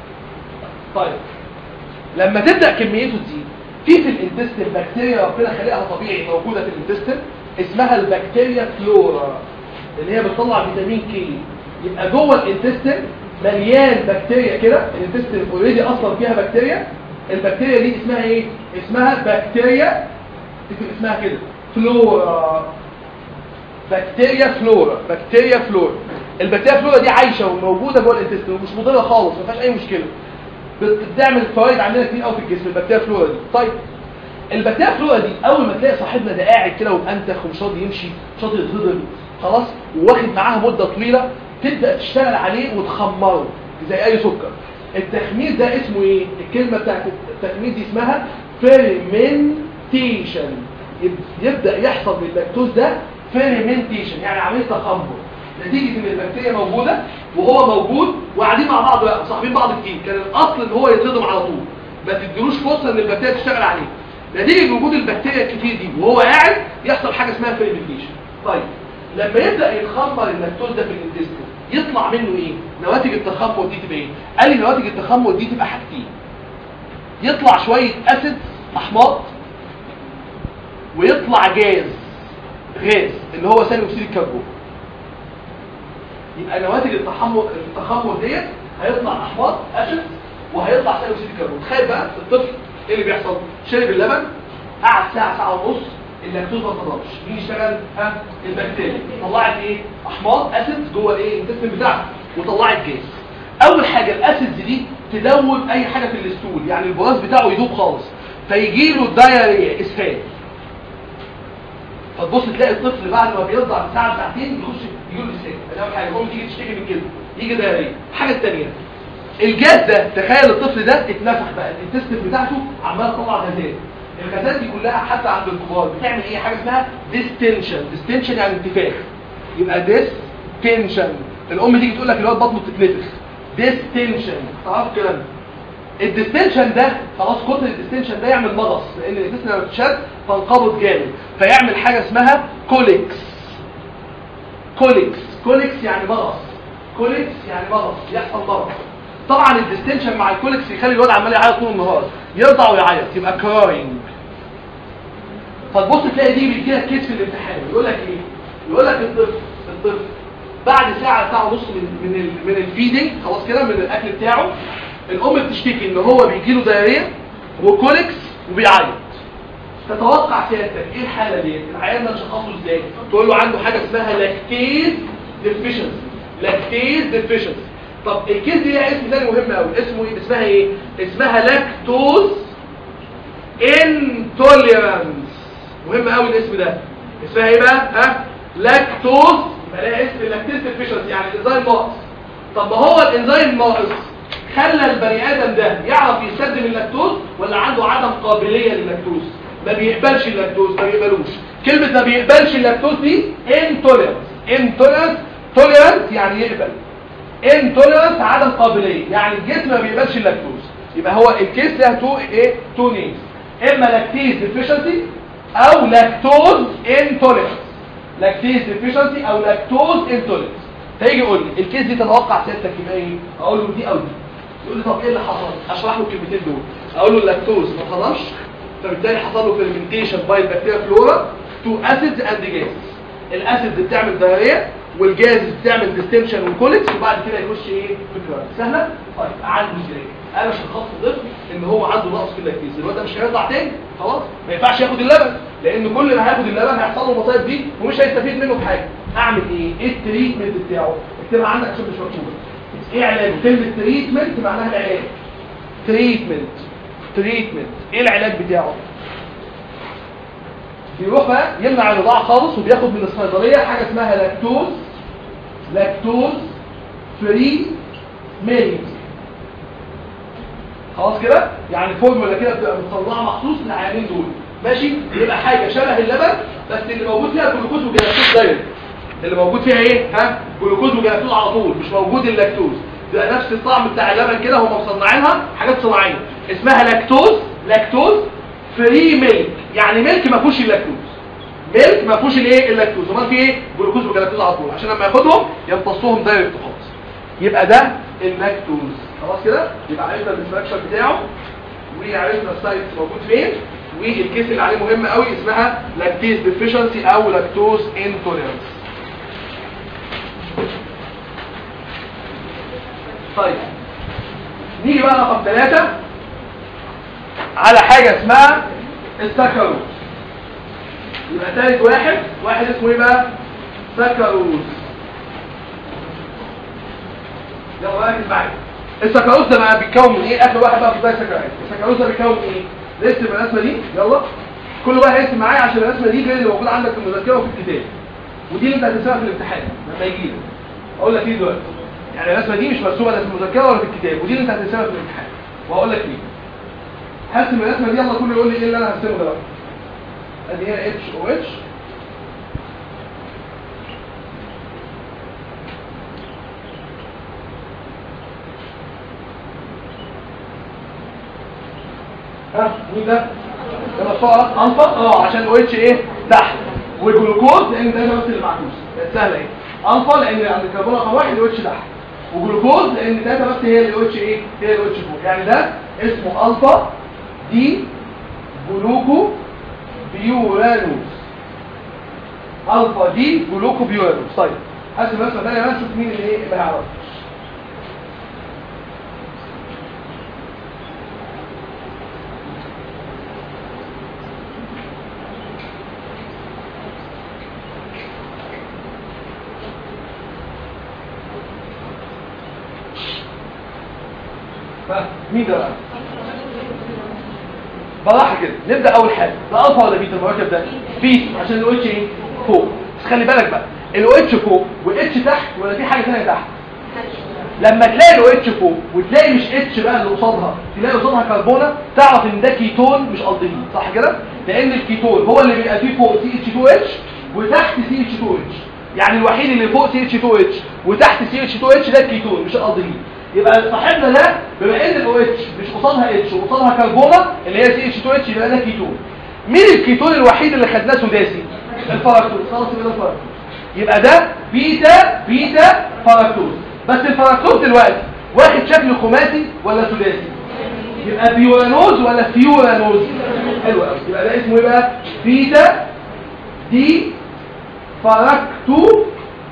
طيب لما تبدا كميته تزيد في في الانتستين بكتيريا ربنا خلقها طبيعي موجوده في الانتستين اسمها البكتيريا فلورا اللي هي بتطلع فيتامين كي يبقى جوه الانتستين مليان بكتيريا كده الانتستين اوريدي اصلا فيها بكتيريا البكتيريا دي اسمها ايه اسمها بكتيريا تكتب اسمها كده فلورا بكتيريا فلورا بكتيريا فلورا البكتيريا فلورا دي عايشه وموجوده جوه الانتستين ومش مضره خالص ما فيهاش اي مشكله بتعمل فوائد عندنا كتير قوي في الجسم البكتيريا فلورا دي طيب البكتيريا فلورا دي اول ما تلاقي صاحبنا ده قاعد كده ومأنتخ ومش راضي يمشي مش راضي يتهضم خلاص وواخد معاها مده طويله تبدا تشتغل عليه وتخمره زي اي سكر التخمير ده اسمه ايه الكلمه بتاعت التخمير دي اسمها فيرمنتيشن يبدا يحصل لللاكتوز ده فيرمنتيشن يعني عمليه تخمر نتيجه ان البكتيريا موجوده وهو موجود وقاعدين مع بعض بقى صاحبين بعض كتير كان الاصل ان هو يتهضم على طول ما تديلوش فرصه ان البكتيريا تشتغل عليه نتيجه وجود البكتيريا الكتير دي وهو قاعد يحصل حاجه اسمها فيرمنتيشن طيب لما يبدا يتخمر اللاكتوز ده في الانتستين يطلع منه ايه نواتج التخمر دي تبقى ايه قال لي نواتج التخمر دي تبقى حاجتين يطلع شويه اسيد احماض ويطلع جاز غاز اللي هو ثاني اكسيد الكربون يبقى نواتج التحمر التخمر ديت هيطلع احماض اسيد وهيطلع ثاني اكسيد الكربون تخيل بقى الطفل ايه اللي بيحصل شرب اللبن قعد ساعه ساعه ونص اللاكتوز ما انتظرش مين اشتغل ها البكتيريا طلعت ايه احماض اسيد جوه الايه الانتستين بتاعها وطلعت جاز اول حاجه الاسيدز دي تدوب اي حاجه في الاستول يعني البراز بتاعه يدوب خالص فيجي له دايريا اسهال فتبص تلاقي الطفل بعد ما بيرضع ساعه ساعتين يخش يجي له اسهال ده اول حاجه ممكن تيجي تشتكي من كده يجي دايريا الحاجه الثانيه الجاز ده تخيل الطفل ده اتنفخ بقى الانتستين بتاعته عمال تطلع غازات الغازات دي كلها حتى عند الكبار بتعمل ايه حاجه اسمها ديستنشن ديستنشن يعني انتفاخ يبقى ديستنشن الام تيجي تقول لك الواد بطنه بتتنفخ ديستنشن تعرف الكلام ده الديستنشن ده خلاص كتر الديستنشن ده يعمل مغص لان الانتستين لما بتشد تنقبض جامد فيعمل حاجه اسمها كوليكس كوليكس كوليكس يعني مغص كوليكس يعني مغص يحصل مغص طبعا الديستنشن مع الكوليكس يخلي الواد عمال يعيط طول النهار يرضع ويعيط يبقى كراينج فتبص تلاقي دي بيجي لك كيس في الامتحان يقول لك ايه يقول لك الطفل الطفل بعد ساعه ساعه ونص من من ال- من الفيدنج خلاص كده من الاكل بتاعه الام بتشتكي ان هو بيجي له دايريه وكوليكس وبيعيط تتوقع سيادتك ايه الحاله دي العيان ده نشخصه ازاي تقول له عنده حاجه اسمها لاكتيز ديفيشنسي لاكتيز ديفيشنسي طب الكيس دي ليها اسم ثاني مهم قوي اسمه ايه اسمها ايه اسمها لاكتوز انتوليرانس مهم قوي الاسم ده اسمها ايه بقى ها لاكتوز يبقى لها اسم اللاكتيز ديفيشنسي يعني الانزيم ناقص طب ما هو الانزيم ناقص خلى البني ادم ده يعرف يستخدم اللاكتوز ولا عنده عدم قابليه لللاكتوز ما بيقبلش اللاكتوز ما بيقبلوش كلمه ما بيقبلش اللاكتوز دي انتوليرانس انتوليرانس توليرانس يعني يقبل انتوليرانس عدم قابليه يعني الجسم ما بيقبلش اللاكتوز يبقى هو الكيس لها تو ايه تو نيمز اما لاكتيز ديفيشنسي او لاكتوز انتوليرانس لاكتيز ديفيشنسي او لاكتوز انتوليرانس فيجي يقول لي الكيس دي تتوقع سيادتك يبقى ايه اقول له دي او دي يقول لي طب ايه اللي حصل اشرح له الكلمتين دول اقول له اللاكتوز ما اتهضمش فبالتالي حصل له فيرمنتيشن باي بكتيريا فلورا تو اسيدز اند جاز الاسيدز بتعمل دايريه والجاز بتعمل ديستنشن وكوليكس وبعد كده يخش ايه في الكرات سهله طيب عنده ازاي انا شخصت طفل ان هو عنده نقص في اللاكتيز الواد ده مش هيرضع تاني خلاص ما ينفعش ياخد اللبن لان كل ما هياخد اللبن هيحصل له المصايب دي ومش هيستفيد منه بحاجه اعمل ايه ايه التريتمنت بتاعه اكتبها عندك عشان مش مكتوبه ايه علاجه كلمه تريتمنت معناها العلاج تريتمنت تريتمنت ايه العلاج بتاعه بيروح بقى يمنع الرضاعه خالص وبياخد من الصيدليه حاجه اسمها لاكتوز لاكتوز فري ميلك خلاص كده يعني فورمولا كده بتبقى متصنعه مخصوص للعيانين دول ماشي يبقى حاجه شبه اللبن بس اللي موجود فيها جلوكوز وجلاكتوز دايركت اللي موجود فيها ايه ها جلوكوز وجلاكتوز على طول مش موجود اللاكتوز بيبقى نفس الطعم بتاع اللبن كده هم مصنعينها حاجات صناعيه اسمها لاكتوز لاكتوز فري ميلك يعني ميلك ما فيهوش اللاكتوز ميلك ما فيهوش الايه اللاكتوز امال في ايه جلوكوز وجلاكتوز على طول عشان لما ياخدهم يمتصهم دايركت خالص يبقى ده اللاكتوز خلاص كده يبقى عرفنا الاستراكشر بتاعه وعرفنا السايتس موجود فين والكيس اللي عليه مهم قوي اسمها لاكتيز ديفيشنسي او لاكتوز انتوليرانس طيب نيجي بقى رقم ثلاثة على حاجة اسمها السكروز يبقى ثالث واحد واحد اسمه ايه بقى سكروز يلا ركز معايا السكروز ده بقى بيتكون من ايه اخر واحد بقى في بدايه السكروز السكروز ده بيتكون من ايه نرسم الرسمه دي يلا كل واحد يرسم معايا عشان الرسمه دي غير اللي موجوده عندك في المذكره وفي الكتاب ودي اللي انت هترسمها في الامتحان لما يجي لك اقول لك ايه دلوقتي يعني الرسمه دي مش مرسومه لا في المذكره ولا في الكتاب ودي اللي انت هترسمها في الامتحان وهقول لك ليه هرسم الرسمه دي يلا كله يقول لي ايه اللي انا هرسمه دلوقتي ادي هنا اتش او اتش ها مين ده يلا بسرعه انفا اه عشان او اتش ايه تحت والجلوكوز لان ده بس اللي معكوس بقت سهله ايه انفا لان عند الكربون رقم واحد او اتش تحت وجلوكوز لان ده بس هي اللي او اتش ايه هي اللي او اتش فوق يعني ده اسمه الفا دي جلوكو بيورانوس الفا دي جلوكو بيورانوس طيب هسيب رسمه ثانيه بقى نشوف مين اللي ايه اللي هيعرف ها مين ده بقى بالراحه كده نبدا اول حاجه ده الفا ولا بيتا المركب ده بيتا عشان الاو اتش ايه فوق بس خلي بالك بقى الاو اتش فوق والاتش تحت ولا في حاجه ثانيه تحت لما تلاقي الاو اتش فوق وتلاقي مش اتش بقى اللي قصادها تلاقي قصادها كربونه تعرف ان ده كيتون مش الدهيد صح كده لان الكيتون هو اللي بيبقى فيه فوق سي اتش 2 اتش وتحت سي اتش 2 اتش يعني الوحيد اللي فوق سي اتش 2 اتش وتحت سي اتش 2 اتش ده الكيتون مش الالدهيد يبقى صاحبنا ده بما ان الاو اتش مش قصادها اتش وقصادها كربونه اللي هي سي اتش 2 اتش يبقى ده كيتون مين الكيتون الوحيد اللي خدناه سداسي الفركتوز خلاص يبقى ده الفركتوز يبقى ده بيتا بيتا فركتوز بس الفركتوز دلوقتي واخد شكل خماسي ولا سداسي يبقى بيورانوز ولا فيورانوز حلو قوي يبقى ده اسمه ايه بقى بيتا دي فركتو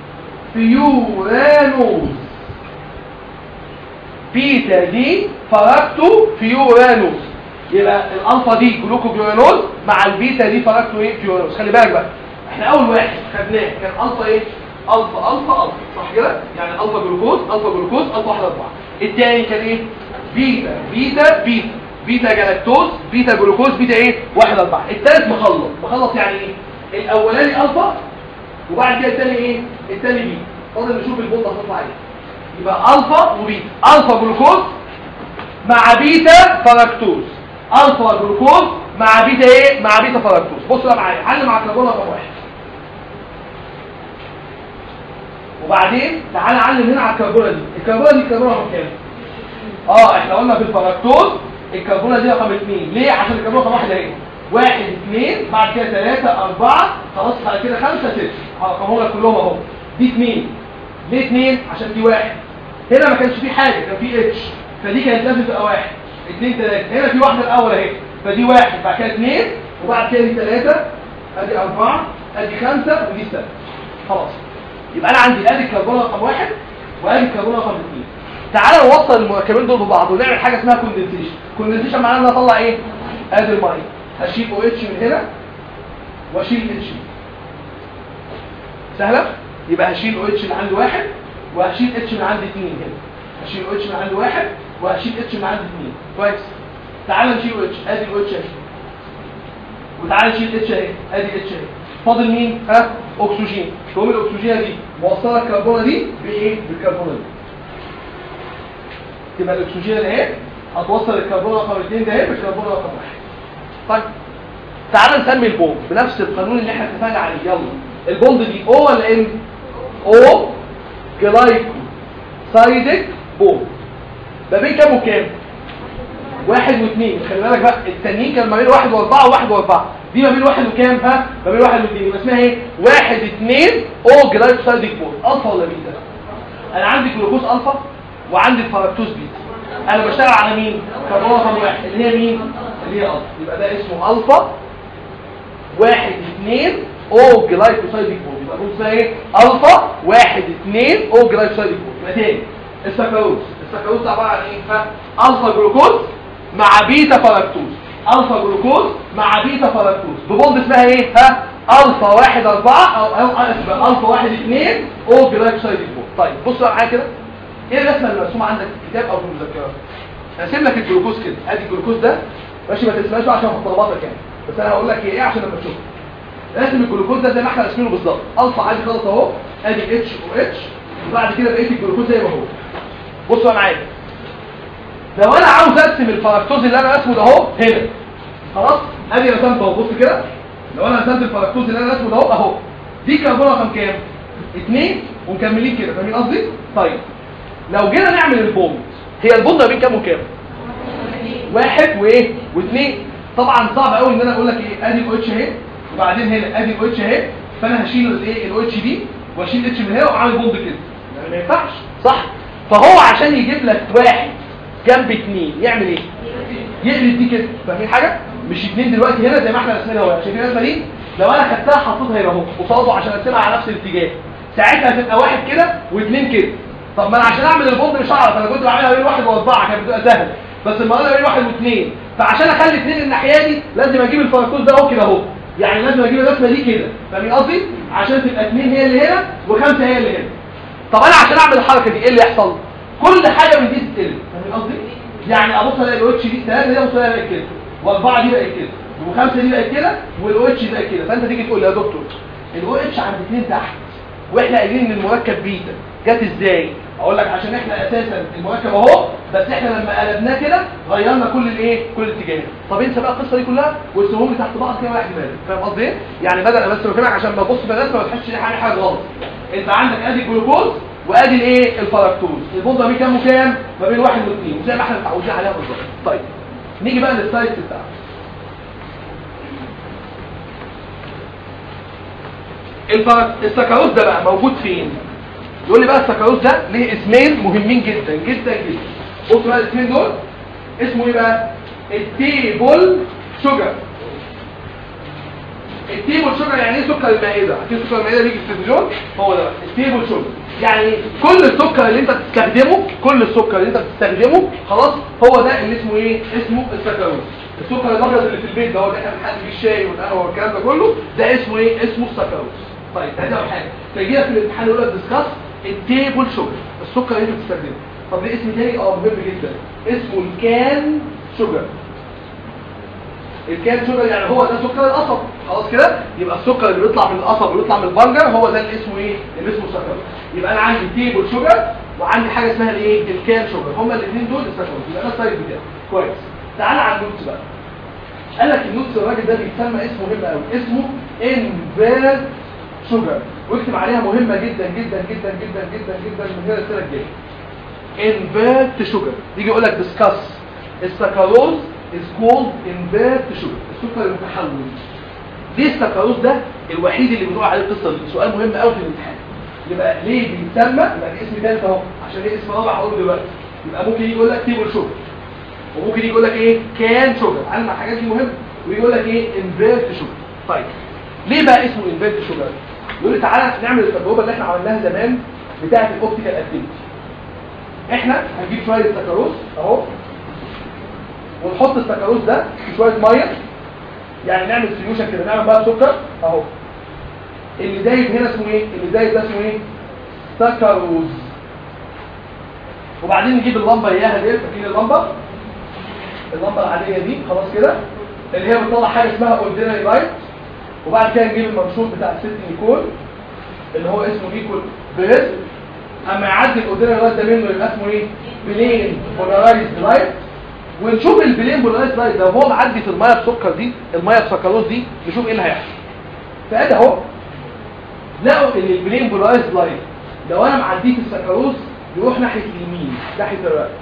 فيورانوز بيتا دي فركتو فيورانوز يبقى الالفا دي جلوكوجيرانوز مع البيتا دي فركتو ايه فيورانوز خلي بالك بقى احنا اول واحد خدناه كان الفا ايه الفا الفا الفا صح كده يعني الفا جلوكوز الفا جلوكوز الفا 1 4 الثاني كان ايه بيتا بيتا بيتا بيتا جلاكتوز بيتا جلوكوز بيتا ايه 1 4 الثالث مخلط مخلط يعني ايه الاولاني الفا وبعد كده الثاني ايه الثاني بيتا فاضل نشوف البوند هتطلع ايه يبقى الفا وبيتا الفا جلوكوز مع بيتا فركتوز الفا جلوكوز مع بيتا ايه مع بيتا فركتوز بص بقى معايا علم على الكربون رقم واحد وبعدين تعالى علم هنا على الكربونه دي الكربونه دي الكربونه رقم كام اه احنا قلنا في الفركتوز الكربونه دي رقم 2 ليه عشان الكربونه رقم واحد اهي واحد اثنين بعد كده ثلاثة أربعة خلاص بعد كده خمسة ستة هرقمهم لك كلهم اهو دي اثنين ليه اثنين عشان دي واحد هنا ما كانش فيه حاجة كان فيه اتش فدي كانت لازم تبقى واحد اثنين ثلاثة هنا في واحدة الأول اهي فدي واحد بعد كده اثنين وبعد كده دي ثلاثة ادي أربعة ادي خمسة ودي ستة خلاص يبقى أنا عندي ادي الكربون رقم واحد وادي الكربون رقم اثنين تعالى نوصل المركبين دول ببعض ونعمل حاجة اسمها كوندنسيشن كوندنسيشن معناها ان انا اطلع ايه ادي الميه هشيل او اتش من هنا واشيل اتش سهلة يبقى هشيل او اتش من عند واحد وهشيل اتش من عند اثنين هنا هشيل او اتش من عند واحد وهشيل اتش من عند اثنين كويس تعال نشيل او اتش ادي او اتش اهي وتعال نشيل اتش اهي ادي اتش اهي فاضل مين ها اكسجين تقوم الاكسجينه دي موصله الكربونه دي بايه بالكربونه دي تبقى الاكسجينه اهي هتوصل الكربون رقم 2 ده اهي بالكربون رقم 1 طيب تعال نسمي البوند بنفس القانون اللي احنا اتفقنا عليه يلا البوند دي او ولا ام او جلايكو سايدك بوند ما بين كام وكام واحد واثنين خلي بالك بقى التانيين كان ما بين واحد واربعة وواحد واربعة دي ما بين واحد وكام ها ما بين واحد واثنين يبقى اسمها ايه واحد اثنين او جلايكو سايدك بوند الفا ولا بيتا انا عندي جلوكوز الفا وعندي الفركتوز بيتا انا بشتغل على مين كربون رقم واحد اللي هي مين اللي هي الفا يبقى ده اسمه الفا واحد اثنين او جلايكوسايديك بوند يبقى نقول اسمها ايه الفا واحد اثنين او جلايكوسايديك بوند يبقى تاني السكروز السكروز عباره عن ايه ها الفا جلوكوز مع بيتا فركتوز الفا جلوكوز مع بيتا فركتوز ببوند اسمها ايه ها الفا واحد اربعة او او اسف الفا واحد اثنين او جلايكوسايديك بوند طيب بص بقى معايا كده ايه الرسمه اللي مرسومه عندك في الكتاب او في المذكره هرسم لك الجلوكوز كده ادي الجلوكوز ده ماشي ما تسمعش عشان مطلباتك يعني بس انا هقول لك ايه عشان لما تشوف رسم الجلوكوز ده زي ما احنا راسمينه بالظبط الفا عادي خالص اهو ادي اتش و اتش وبعد كده بقيه الجلوكوز زي ما هو بصوا بقى معايا لو انا عاوز ارسم الفركتوز اللي انا راسمه ده اهو هنا خلاص ادي رسمته اهو بص كده لو انا رسمت الفركتوز اللي انا راسمه ده اهو اهو دي كربون رقم كام؟ اثنين ومكملين كده فاهمين قصدي؟ طيب لو جينا نعمل البوند هي البوند ما بين كام وكام واحد وايه واثنين طبعا صعب قوي ان انا اقول لك ايه ادي الاو اتش اهي وبعدين هنا ادي الاو اتش اهي فانا هشيل الايه الاو اتش دي واشيل اتش من هنا واعمل بوند كده يعني ما ينفعش صح فهو عشان يجيب لك واحد جنب اثنين يعمل ايه يقلب دي كده فاهمين حاجه مش اثنين دلوقتي هنا زي ما احنا رسمينها اهو شايفين الرسمه دي لو انا خدتها حطيتها هنا اهو قصاده عشان ارسمها على نفس الاتجاه ساعتها هتبقى واحد كده واثنين كده طب ما انا عشان اعمل البوند مش هعرف انا كنت بعملها بين واحد واربعه كانت بتبقى سهله بس المره بين واحد واثنين فعشان اخلي اثنين الناحيه دي لازم اجيب الفركوز ده اهو كده اهو يعني لازم اجيب الرسمه دي كده فاهمين قصدي عشان تبقى اثنين هي اللي هنا وخمسه هي اللي هنا طب انا عشان اعمل الحركه دي ايه اللي يحصل كل حاجه من دي تتقلب فاهمين قصدي يعني ابص الاقي الاو اتش دي ثلاثه دي ابص الاقي بقت كده واربعه دي بقت كده وخمسه دي بقت كده والاو اتش بقت كده فانت تيجي تقول لي يا دكتور الاو اتش عند اثنين تحت واحنا قايلين ان المركب بيتا جت ازاي اقول لك عشان احنا اساسا المركب اهو بس احنا لما قلبناه كده غيرنا كل الايه كل الاتجاهات طب انسى بقى القصه دي كلها وارسمهم لي تحت بعض كده واحد مالك فاهم قصدي ايه يعني بدل بس بكلمك عشان ما تبص في الرسمه ما تحسش ان حاجه حاجه غلط انت عندك ادي الجلوكوز وادي الايه الفركتوز البوند ما كام وكام ما بين واحد واثنين زي ما احنا متعودين عليها بالظبط طيب نيجي بقى للسايت بتاعه الفرق السكروز ده بقى موجود فين يقول لي بقى السكروز ده ليه اسمين مهمين جدا جدا جدا بصوا بقى الاسمين دول اسمه ايه بقى التيبل شوجر التيبل شوجر يعني ايه سكر المائده عارفين سكر المائده بيجي في التلفزيون هو ده بقى التيبل شوجر يعني كل السكر اللي انت بتستخدمه كل السكر اللي انت بتستخدمه خلاص هو ده اللي اسمه ايه اسمه السكروز السكر الابيض اللي في البيت ده هو اللي احنا بنحل بيه الشاي والقهوه والكلام ده كله ده اسمه ايه اسمه السكروز طيب ادي اول حاجه فيجي لك في الامتحان يقول لك ديسكاس التيبل شوجر السكر اللي انت بتستخدمه طب ليه اسم تاني اه مهم جدا اسمه الكان شوجر الكان شوجر يعني هو ده سكر القصب خلاص كده يبقى السكر اللي بيطلع من القصب ويطلع من البنجر هو ده اللي اسمه ايه اللي اسمه سكر يبقى انا عندي تيبل شوجر وعندي حاجه اسمها الايه الكان شوجر هما الاثنين دول السكر يبقى ده السايد بتاعي كويس تعال على النوتس بقى قال لك النوتس الراجل ده بيتسمى اسمه مهم قوي اسمه انفيرت شوجر واكتب عليها مهمه جدا جدا جدا جدا جدا جدا من هنا السنه الجايه انفيرت شوجر يجي يقول لك ديسكاس السكروز is called invert sugar السكر المتحول ليه السكروز ده الوحيد اللي بنقول عليه القصه دي سؤال مهم قوي في الامتحان يبقى ليه بيتسمى يبقى دي اسم ثالث اهو عشان ليه اسم رابع هقوله دلوقتي يبقى ممكن يجي يقول لك تيبل شوجر وممكن يجي يقول لك ايه كان شوجر علم على الحاجات دي مهمه ويقول لك ايه انفيرت شوجر طيب ليه بقى اسمه انفيرت شوجر يقول لي تعالى نعمل التجربه اللي احنا عملناها زمان بتاعه الاوبتيكال اكتيفيتي احنا هنجيب شويه سكروز اهو ونحط السكروز ده في شويه ميه يعني نعمل سوليوشن كده نعمل بقى سكر اهو اللي دايب هنا اسمه ايه اللي دايب ده اسمه ايه سكروز وبعدين نجيب اللمبه اياها دي فاكرين اللمبه اللمبه العاديه دي خلاص كده اللي هي بتطلع حاجه اسمها اوردينري لايت وبعد كده نجيب المنشور بتاع الست نيكول اللي هو اسمه نيكول بيز اما يعدي الاوردينري لايت ده منه يبقى اسمه ايه بلين بولارايزد لايت ونشوف البلين بولارايزد لايت ده وهو معدي في الميه بسكر دي الميه بسكروز دي نشوف ايه اللي هيحصل فادي اهو لقوا ان البلين بولارايزد لايت لو انا معديه في السكروز يروح ناحيه اليمين ناحيه الرايت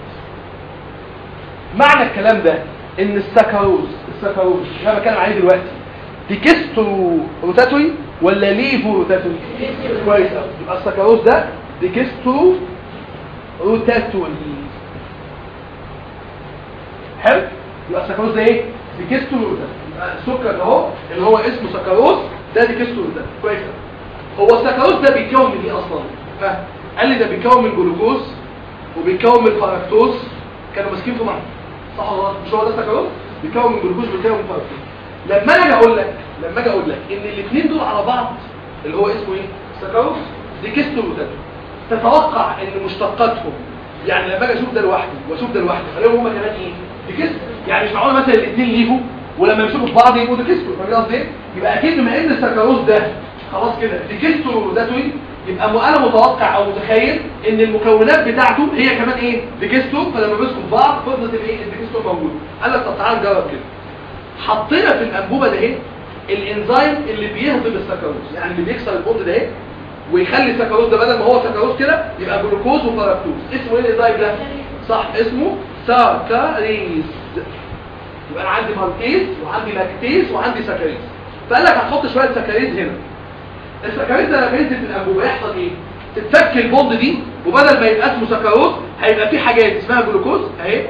معنى الكلام ده ان السكروز السكروز اللي انا بتكلم عليه دلوقتي ديكسترو روتاتوري ولا ليفو روتاتوري كويس قوي يبقى السكروز ده ديكسترو روتاتوري حلو يبقى السكروز ده ايه ديكسترو روتاتوري يبقى السكر ده اهو اللي هو اسمه سكروز ده ديكسترو روتاتوري كويس قوي هو السكروز ده بيتكون من ايه اصلا ها قال لي ده بيتكون من جلوكوز وبيتكون من فركتوز كانوا ماسكين في بعض صح ولا غلط مش هو ده السكروز بيتكون من جلوكوز وبيتكون من فركتوز لما انا اجي اقول لك لما اجي اقول لك ان الاثنين دول على بعض اللي هو اسمه ايه سكروز ديكسترو روتاتوري تتوقع ان مشتقاتهم يعني لما اجي اشوف ده لوحده واشوف ده لوحده الاقيهم هما كمان ايه ديكسترو يعني مش معقول مثلا الاثنين ليفو ولما يشوفوا في بعض يبقوا ديكسترو فاهم قصدي ايه يبقى اكيد بما ان السكروز ده خلاص كده ديكسترو روتاتوري يبقى انا متوقع او متخيل ان المكونات بتاعته هي كمان ايه ديكسترو فلما بيسكوا في بعض فضلت الايه الديكسترو موجود قال لك طب تعالى نجرب كده حطينا في الانبوبه ده اهي الانزيم اللي بيهضم السكروز يعني اللي بيكسر البوند ده اهي ويخلي السكروز ده بدل ما هو سكروز كده يبقى جلوكوز وفركتوز اسمه ايه الانزيم ده صح اسمه ساكاريز يبقى انا عندي مالتيز وعندي لاكتيز وعندي سكريز فقال لك هتحط شويه سكريز هنا السكريز ده لما ينزل في الانبوبه يحصل ايه تتفك البوند دي وبدل ما يبقى اسمه سكروز هيبقى في حاجات اسمها جلوكوز اهي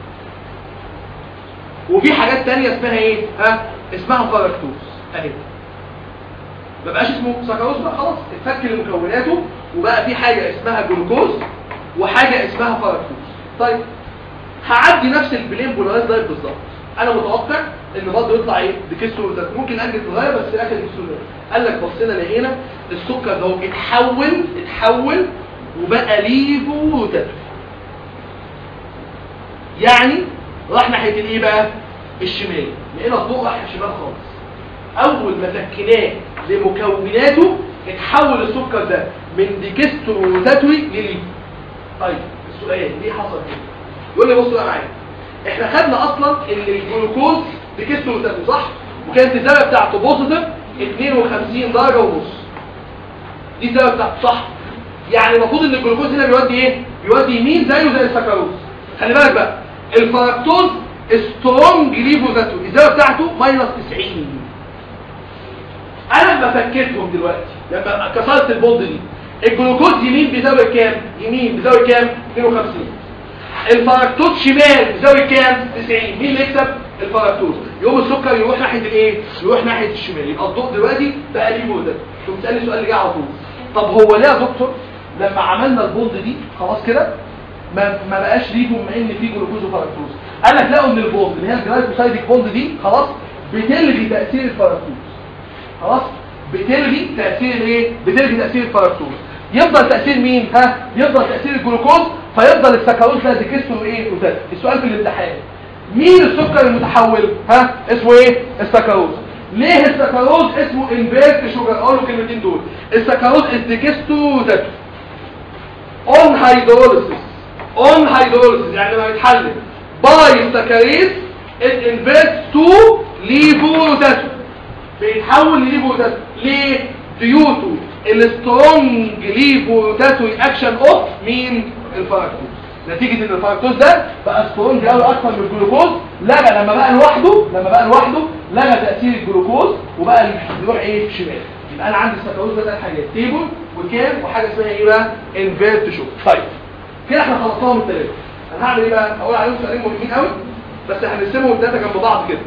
وفي حاجات تانية اسمها ايه ها اسمها فركتوز اهي ما بقاش اسمه سكروز بقى خلاص اتفك لمكوناته وبقى في حاجة اسمها جلوكوز وحاجة اسمها فركتوز طيب هعدي نفس البلين بولارايز دايت بالظبط انا متوقع ان برضه يطلع ايه ديكسترو ده ممكن انجل صغير بس في الاخر ديكسترو قال لك بصينا لقينا السكر ده هو اتحول اتحول وبقى ليفو روتاتوري يعني راح ناحيه الايه بقى الشمال لقينا الضوء راح الشمال خالص اول ما فكناه لمكوناته اتحول السكر ده من ديكسترو روتاتوري لليفو طيب السؤال ليه حصل كده يقول لي بصوا بقى معايا احنا خدنا اصلا ان الجلوكوز بكسته وتاكو صح وكانت الزاويه بتاعته بوزيتيف 52 درجه ونص دي الزاويه بتاعته صح يعني المفروض ان الجلوكوز هنا بيودي ايه بيودي يمين زيه زي السكروز خلي بالك بقى الفركتوز سترونج ليفوزاتو الزاويه بتاعته ماينس 90 انا لما فكيتهم دلوقتي لما كسرت البوند دي الجلوكوز يمين بزاويه كام يمين بزاويه كام 52 الفركتوز شمال بزاويه كام 90 مين اللي يكسب الفركتوز يوم السكر يروح ناحيه الايه يروح ناحيه الشمال يبقى الضوء دلوقتي بقى ليفوزاتو ثم تسالني السؤال اللي جاي على طول طب هو ليه يا دكتور لما عملنا البوند دي خلاص كده ما ما بقاش ليفو بما ان في جلوكوز وفركتوز قال لك لقوا ان البوند اللي هي الجلايكوسايديك بوند دي خلاص بتلغي تاثير الفركتوز خلاص بتلغي تاثير الايه بتلغي تاثير الفركتوز يفضل تاثير مين ها يفضل تاثير الجلوكوز فيفضل السكروز ده ديكسترو ايه وده السؤال في الامتحان مين السكر المتحول ها اسمه ايه السكروز ليه السكروز اسمه انفيرت شوجر اقول له الكلمتين دول السكروز الديكستو ده اون هيدروليسيس اون هيدروليسيس يعني لما يتحلل باي سكريز الانفيرت تو ليفوتاتو بيتحول لليفوتاتو ليه ديوتو السترونج ليفوتاتو اكشن اوف مين الفركتوز نتيجة ان الفركتوز ده بقى سترونج قوي اكتر من الجلوكوز لغى لما بقى لوحده لما بقى لوحده لغى تأثير الجلوكوز وبقى يروح ايه شمال يبقى انا عندي السكروز ده ثلاث حاجات تيبل وكام وحاجه اسمها ايه بقى انفيرت شو طيب كده احنا خلصناهم الثلاثه انا هعمل ايه بقى هقول عليهم سؤالين مهمين قوي بس هنقسمهم الثلاثه جنب بعض كده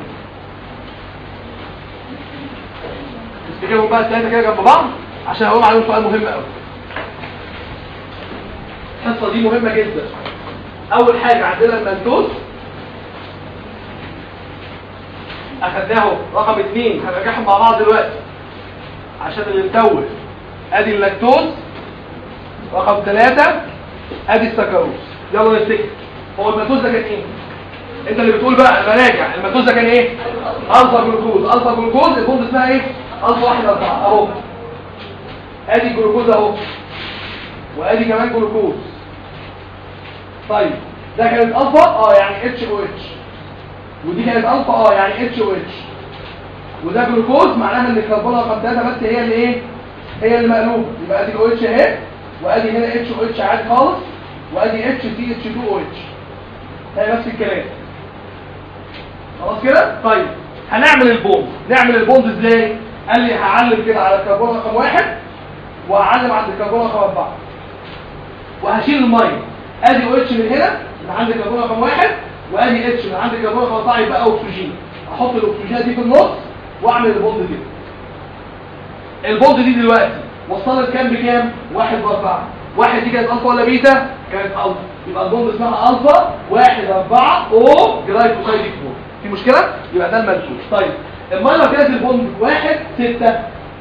نستجيبهم بقى الثلاثه كده جنب بعض عشان هقول عليهم سؤال مهم قوي الحصه دي مهمه جدا اول حاجه عندنا المنتوز اخدناه رقم اثنين هنرجعهم مع بعض دلوقتي عشان اللي متوه ادي اللاكتوز رقم ثلاثة ادي السكروز يلا نفتكر هو الماتوز ده كان ايه انت اللي بتقول بقى براجع الماتوز ده كان ايه الفا جلوكوز الفا جلوكوز البوند اسمها ايه الفا واحد اربعة اهو ادي جلوكوز اهو وادي كمان جلوكوز طيب ده كانت الفا اه يعني اتش او اتش ودي كانت الفا اه يعني اتش او اتش وده جلوكوز معناها ان الكربون رقم 3 بس هي اللي ايه هي اللي مقلوبه يبقى ادي او اتش اهي وادي هنا اتش او اتش عادي خالص وادي اتش سي اتش 2 او اتش هي نفس الكلام خلاص كده طيب هنعمل البوند نعمل البوند ازاي قال لي هعلم كده على الكربون رقم واحد وهعلم عند الكربون رقم اربعه وهشيل الميه ادي او اتش من هنا من عند الكربون رقم واحد وادي اتش من عند الكربون رقم اربعه يبقى اكسجين احط الاكسجين دي في النص واعمل البوند كده البوند دي دلوقتي وصلت كام بكام واحد باربعة واحد دي كانت الفا ولا بيتا كانت الفا يبقى البوند اسمها الفا واحد اربعة او جلايكوسايديك بوند في مشكلة يبقى ده المنتوج طيب المية كانت البوند واحد ستة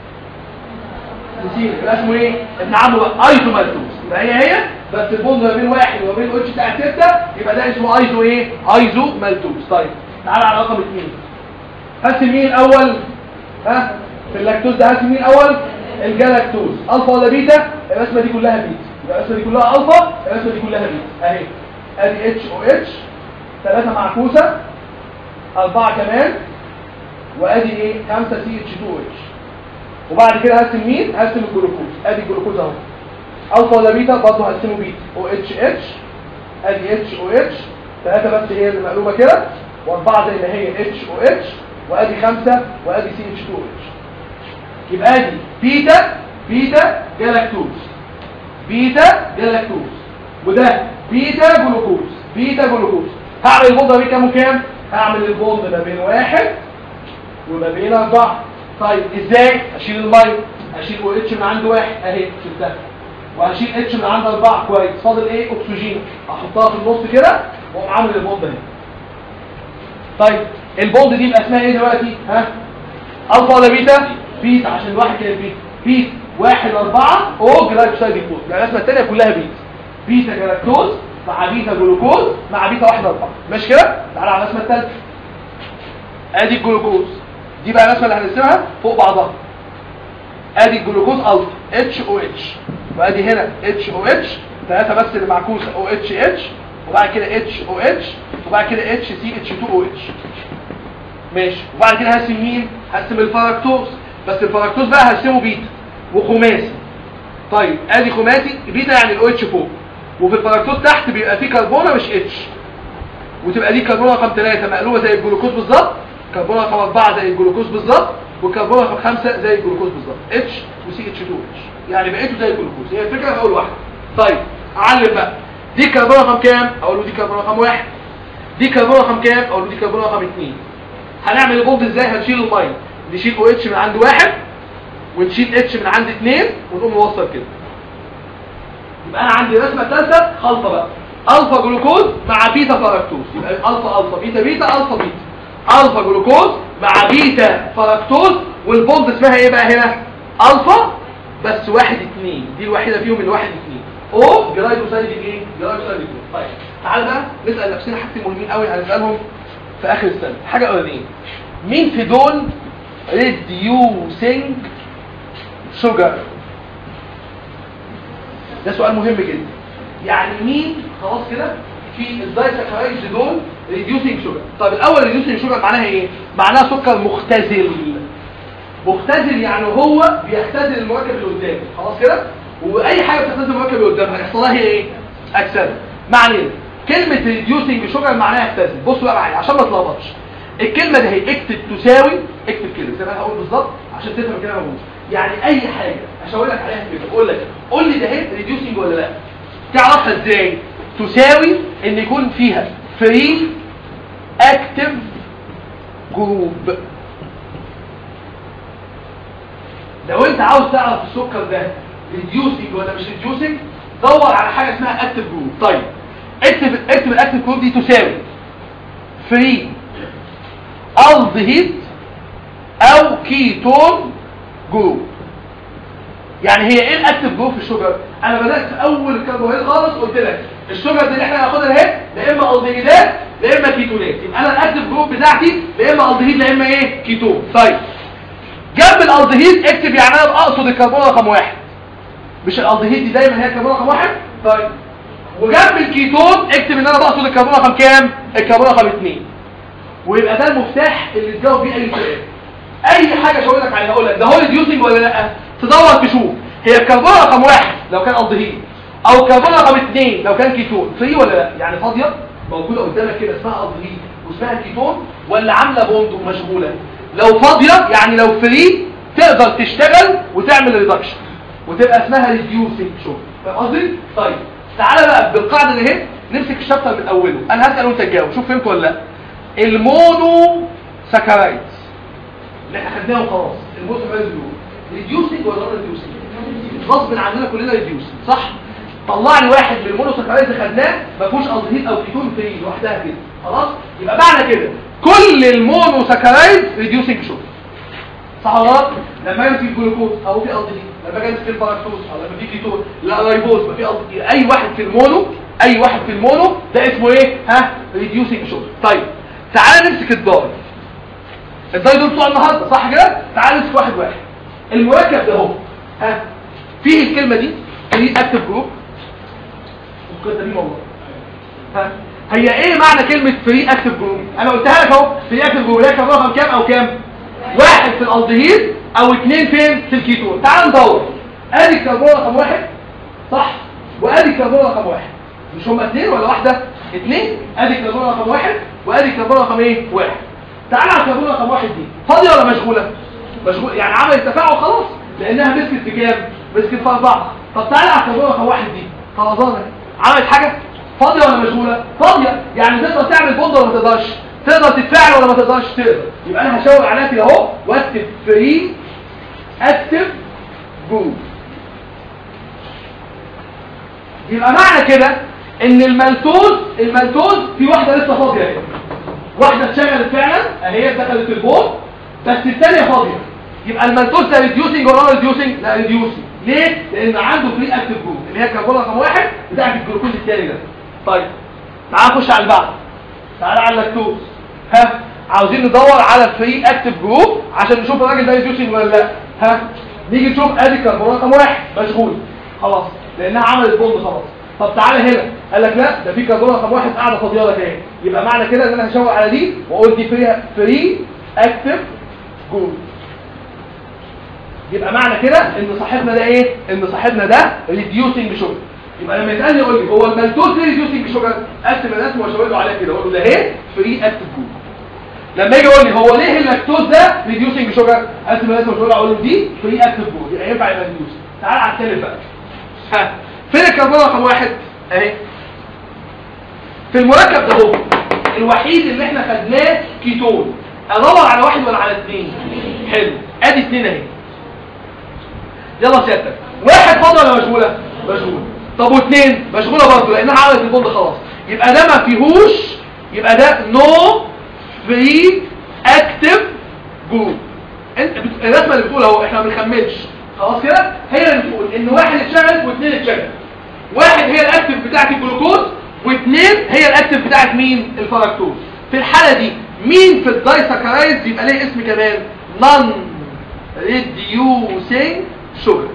نسيب يبقى اسمه ايه ابن عمه بقى ايزو مالتوز يبقى هي هي بس البوند ما بين واحد وما بين الاتش بتاع ستة يبقى ده اسمه ايزو ايه ايزو مالتوز طيب تعالى على رقم اثنين هات مين الاول ها في اللاكتوز ده هات مين الاول الجلاكتوز الفا ولا بيتا الرسمه دي كلها بيتا يبقى الرسمه دي كلها الفا الرسمه دي كلها بيتا اهي ادي اتش او اتش ثلاثه معكوسه اربعه كمان وادي ايه 5 سي اتش 2 او اتش وبعد كده هرسم مين هرسم الجلوكوز ادي الجلوكوز اهو الفا ولا بيتا برضه هرسمه بيتا او اتش اتش ادي اتش او اتش ثلاثه بس هي اللي مقلوبه كده واربعه زي ما هي اتش او اتش وادي خمسة وادي سي اتش 2 اتش يبقى ادي بيتا بيتا جلاكتوز بيتا جلاكتوز وده بيتا جلوكوز بيتا جلوكوز هعمل البوند ما بين كام وكام هعمل البوند ما بين واحد وما بين اربعة طيب ازاي اشيل الميه اشيل او اتش من عند واحد اهي شلتها وهشيل اتش من عند اربعة كويس فاضل ايه اكسجين احطها في النص كده واقوم عامل البوند اهي طيب البوند دي يبقى اسمها ايه دلوقتي ها الفا ولا بيتا بيتا عشان الواحد كده بيتا بيتا واحد أربعة او جلايكوسايد جلوكوز يعني الرسمه الثانيه كلها بيتا بيتا جلاكتوز مع بيتا جلوكوز مع بيتا واحد أربعة ماشي كده تعالى على الرسمه الثالثه ادي الجلوكوز دي بقى الرسمه اللي هنرسمها فوق بعضها ادي الجلوكوز الفا اتش او اتش وادي هنا اتش او اتش ثلاثه بس اللي معكوسه او اتش اتش وبعد كده اتش او اتش وبعد كده اتش سي اتش 2 او اتش ماشي وبعد كده هقسم مين هقسم الفركتوز بس الفركتوز بقى هقسمه بيتا وخماسي طيب ادي خماسي بيتا يعني الاو اتش فوق وفي الفركتوز تحت بيبقى فيه كربونه مش اتش وتبقى دي كربونه رقم 3 مقلوبه زي الجلوكوز بالظبط كربونه رقم 4 زي الجلوكوز بالظبط والكربونه رقم 5 زي الجلوكوز بالظبط اتش وسي اتش 2 اتش يعني بقيته زي الجلوكوز هي الفكره في اول واحده طيب اعلم بقى دي كربونه رقم كام اقول له دي كربونه رقم 1 دي كربونه رقم كام اقول له دي كربونه رقم 2 هنعمل البوند ازاي هنشيل الميه نشيل او اتش من عند واحد ونشيل اتش من عند اثنين ونقوم نوصل كده يبقى انا عندي رسمه ثالثه خلطه بقى الفا جلوكوز مع بيتا فركتوز يبقى الفا الفا بيتا بيتا الفا بيتا الفا جلوكوز مع بيتا فركتوز والبوند اسمها ايه بقى هنا الفا بس واحد اتنين دي الوحيده فيهم الواحد اتنين او جلايكوسايد ايه جلايكوسايد ايه طيب تعال بقى نسال نفسنا حاجتين مهمين قوي هنسالهم في اخر السنه حاجه اولانيه مين في دول reducing sugar ده سؤال مهم جدا يعني مين خلاص كده في الدايسكرايدز دول ريديوسينج شوجر طب الاول ريديوسينج شوجر معناها ايه معناها سكر مختزل مختزل يعني هو بيختزل المركب اللي قدامه خلاص كده واي حاجه بتختزل المركب اللي قدامها هيحصل لها ايه اكسده معنى كلمه ريديوسينج شوجر معناها يختزل بصوا بقى معايا عشان ما تلخبطش الكلمه دي هي اكتب تساوي اكتب كده زي ما انا هقول بالظبط عشان تفهم كده موجود يعني اي حاجه اشاور لك عليها كده اقول لك قول لي ده هي ريديوسينج ولا لا تعرفها ازاي تساوي ان يكون فيها فري اكتف جروب لو انت عاوز تعرف السكر ده ريديوسينج ولا مش ريديوسينج دور على حاجه اسمها اكتف جروب طيب اكتب اكتب الاكتف جروب دي تساوي فري الدهيد او كيتون جروب يعني هي ايه الاكتف جروب في الشجر انا بدات في اول الكربوهيدرات خالص قلت لك الشجر دي اللي احنا هناخدها اهي لا اما الدهيدات لا اما كيتونات يبقى انا الاكتف جروب بتاعتي لا اما الدهيد لا اما ايه كيتون طيب جنب الالدهيد اكتب يعني انا اقصد الكربون رقم واحد مش الالدهيد دي دايما هي الكربون رقم واحد طيب وجنب الكيتون اكتب ان انا بقصد الكربون رقم كام الكربون رقم اثنين ويبقى ده المفتاح اللي تجاوب بيه اي سؤال اي حاجه اقول لك عليها اقول لك ده هو ريديوسنج ولا لا تدور تشوف هي الكربون رقم واحد لو كان الدهيد او الكربون رقم اثنين لو كان كيتون فري ولا لا يعني فاضيه موجوده قدامك كده اسمها الدهيد واسمها كيتون ولا عامله بوند ومشغوله لو فاضيه يعني لو فري تقدر تشتغل وتعمل ريدكشن وتبقى اسمها ريديوسنج شوف فاهم قصدي طيب تعالى بقى بالقاعده اللي اهي نمسك الشابتر من اوله انا هسال وانت تجاوب شوف فهمت ولا لا المونو ساكرايدز اللي احنا خدناه وخلاص المونو ساكرايدز دول ريديوسنج ولا نون ريديوسنج غصب عننا كلنا ريديوسنج صح طلع لي واحد من المونو ساكرايدز خدناه ما فيهوش الدهيد او كيتون فري لوحدها كده خلاص يبقى معنى كده كل المونو ساكرايدز ريديوسنج شوجر صح ولا غلط لما يمسك الجلوكوز او في الدهيد لما يمسك الفركتوز او لما في كيتون لا رايبوز ما في الدهيد اي واحد في المونو اي واحد في المونو ده اسمه ايه ها ريديوسنج شوجر طيب تعال نمسك الداي الداي دول بتوع النهارده صح كده تعال نمسك واحد واحد المركب ده اهو ها فيه الكلمه دي فري اكتف جروب والقصه دي والله ها هي ايه معنى كلمه فري اكتف جروب انا قلتها لك اهو فري اكتف جروب لكن رقم كام او كام واحد في الالدهيد او اثنين فين في الكيتون تعال ندور ادي الكربون رقم واحد صح وادي الكربون رقم واحد مش هما اثنين ولا واحده اثنين ادي الكربون رقم واحد وادي الكربون رقم ايه واحد تعال على الكربون رقم واحد دي فاضيه ولا مشغوله مشغول يعني عملت تفاعل خلاص لانها مسكت بكام مسكت في اربعه طب تعال على الكربون رقم واحد دي خلصانه عملت حاجه فاضيه ولا مشغوله فاضيه يعني تقدر تعمل بوند ولا ما تقدرش تقدر تتفاعل ولا ما تقدرش تقدر يبقى انا هشاور عليها كده اهو واكتب فري اكتف جروب يبقى معنى كده ان الملتوز الملتوز في واحده لسه فاضيه اهي واحده اتشغلت فعلا اهي دخلت البول بس الثانيه فاضيه يبقى الملتوز ده ريديوسنج ولا ريديوسنج لا ريديوسنج ليه لان عنده فري اكتف جروب اللي هي الكربون رقم واحد بتاعت الجلوكوز الثاني ده طيب تعال نخش على البعض تعال على اللاكتوز ها عاوزين ندور على الفري اكتف جروب عشان نشوف الراجل ده ريديوسنج ولا لا ها نيجي نشوف ادي الكربون رقم واحد مشغول خلاص لانها عملت بوند خلاص طب تعالى هنا قال لك لا ده في كربون رقم واحد قاعده فاضيه لك اهي يبقى معنى كده ان انا هشاور على دي واقول دي فري فري اكتف جروب يبقى معنى كده ان صاحبنا ده ايه ان صاحبنا ده ريديوسنج شوجر يبقى لما يسالني يقول لي هو المالتوز ليه ريديوسنج شوجر اقسم الناس واشاور له عليها كده اقول له ده ايه فري اكتف جروب لما يجي يقول لي هو ليه اللاكتوز ده ريديوسنج شوجر اقسم الناس واشاور له اقول له دي فري اكتف جروب يبقى ينفع يبقى ريديوس تعال على الثالث بقى ها فين الكربون رقم واحد اهي في المركب ده هو الوحيد اللي احنا خدناه كيتون ادور على واحد ولا على اثنين حلو ادي اثنين اهي يلا سيادتك واحد فاضي ولا مشغوله مشغول طب واثنين مشغوله برضه لانها عملت البوند خلاص يبقى ده ما فيهوش يبقى ده نو فري اكتف جروب انت بت... الرسمه اللي بتقول اهو احنا ما بنخمنش خلاص كده هي اللي بتقول ان واحد اتشغل واثنين اتشغل واحد هي الاكتف بتاعت الجلوكوز واثنين هي الاكتف بتاعت مين الفركتوز في الحاله دي مين في الدايساكرايدز يبقى ليه اسم كمان نون ريديوسينج شوجر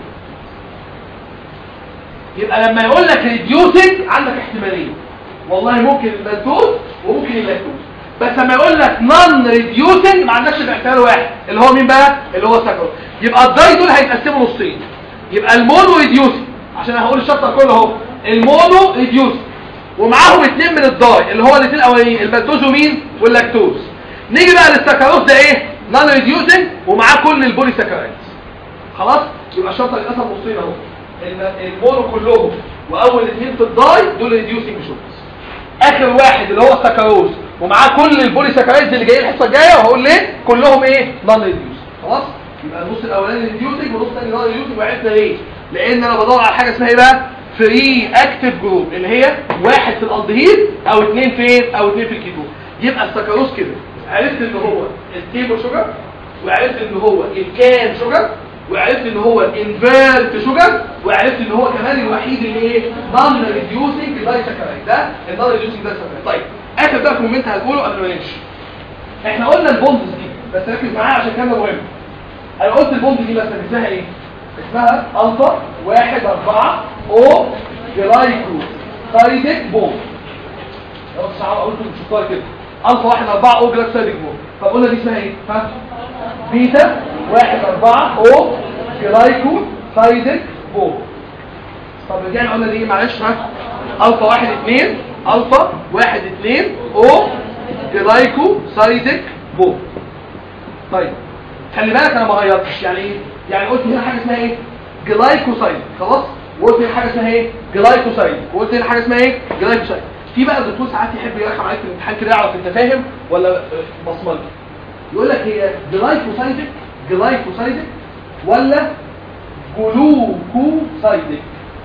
يبقى لما يقول لك ريديوسينج عندك احتمالين والله ممكن المالتوز وممكن اللاكتوز بس لما يقول لك نون ريديوسينج ما عندكش غير احتمال واحد اللي هو مين بقى اللي هو السكروز يبقى الداي دول هيتقسموا نصين يبقى المونو ريديوسينج عشان هقول الشابتر كله اهو المونو ريديوسينج ومعاهم اثنين من الداي اللي هو الاثنين الاولانيين المالتوز ومين واللاكتوز نيجي بقى للسكروز ده ايه نون ريديوسينج ومعاه كل البولي سكرايدز خلاص يبقى الشابتر اتقسم نصين اهو المونو كلهم واول اثنين في الداي دول ريديوسينج شوجرز اخر واحد اللي هو السكروز ومعاه كل البولي سكرايدز اللي جايين الحصه الجايه وهقول ليه كلهم ايه نون ريديوس خلاص يبقى النص الاولاني ريديوسنج والنص الثاني نون ريديوسنج وعرفنا ليه لان انا بدور على حاجه اسمها ايه بقى فري اكتف جروب اللي هي واحد في الالدهيد او اثنين فين او اثنين في الكيتون يبقى السكروز كده عرفت ان هو التيبل شوجر وعرفت ان هو الكان شوجر وعرفت ان هو انفيرت شوجر وعرفت ان هو كمان الوحيد اللي ايه نون ريديوسنج دايساكرايد ده النون ريديوسنج دايساكرايد طيب اخر بقى كومنت هتقوله قبل ما نمشي احنا قلنا البوندز دي بس ركز معايا عشان كلمه مهم انا قلت البوند دي مثلا اسمها ايه اسمها الفا واحد اربعة او جلايكو سايدك بوند لو صعب قلت مش شطار كده الفا واحد اربعة او جلايكو سايدك بوند طب قلنا دي اسمها ايه ها بيتا واحد اربعة او جلايكو سايدك بوند طب رجعنا قلنا دي ايه معلش ها الفا واحد اتنين الفا واحد اتنين او جلايكو سايدك بو طيب خلي بالك انا ما غيرتش يعني ايه يعني قلت هنا حاجه اسمها ايه جلايكوسايد خلاص وقلت هنا حاجه اسمها ايه جلايكوسايد وقلت هنا حاجه اسمها ايه جلايكوسايد في بقى الدكتور ساعات يحب يرخم عليك في الامتحان كده يعرف انت فاهم ولا بصمجي يقول لك هي جلايكوسايدك جلايكوسايدك ولا جلوكوسايدك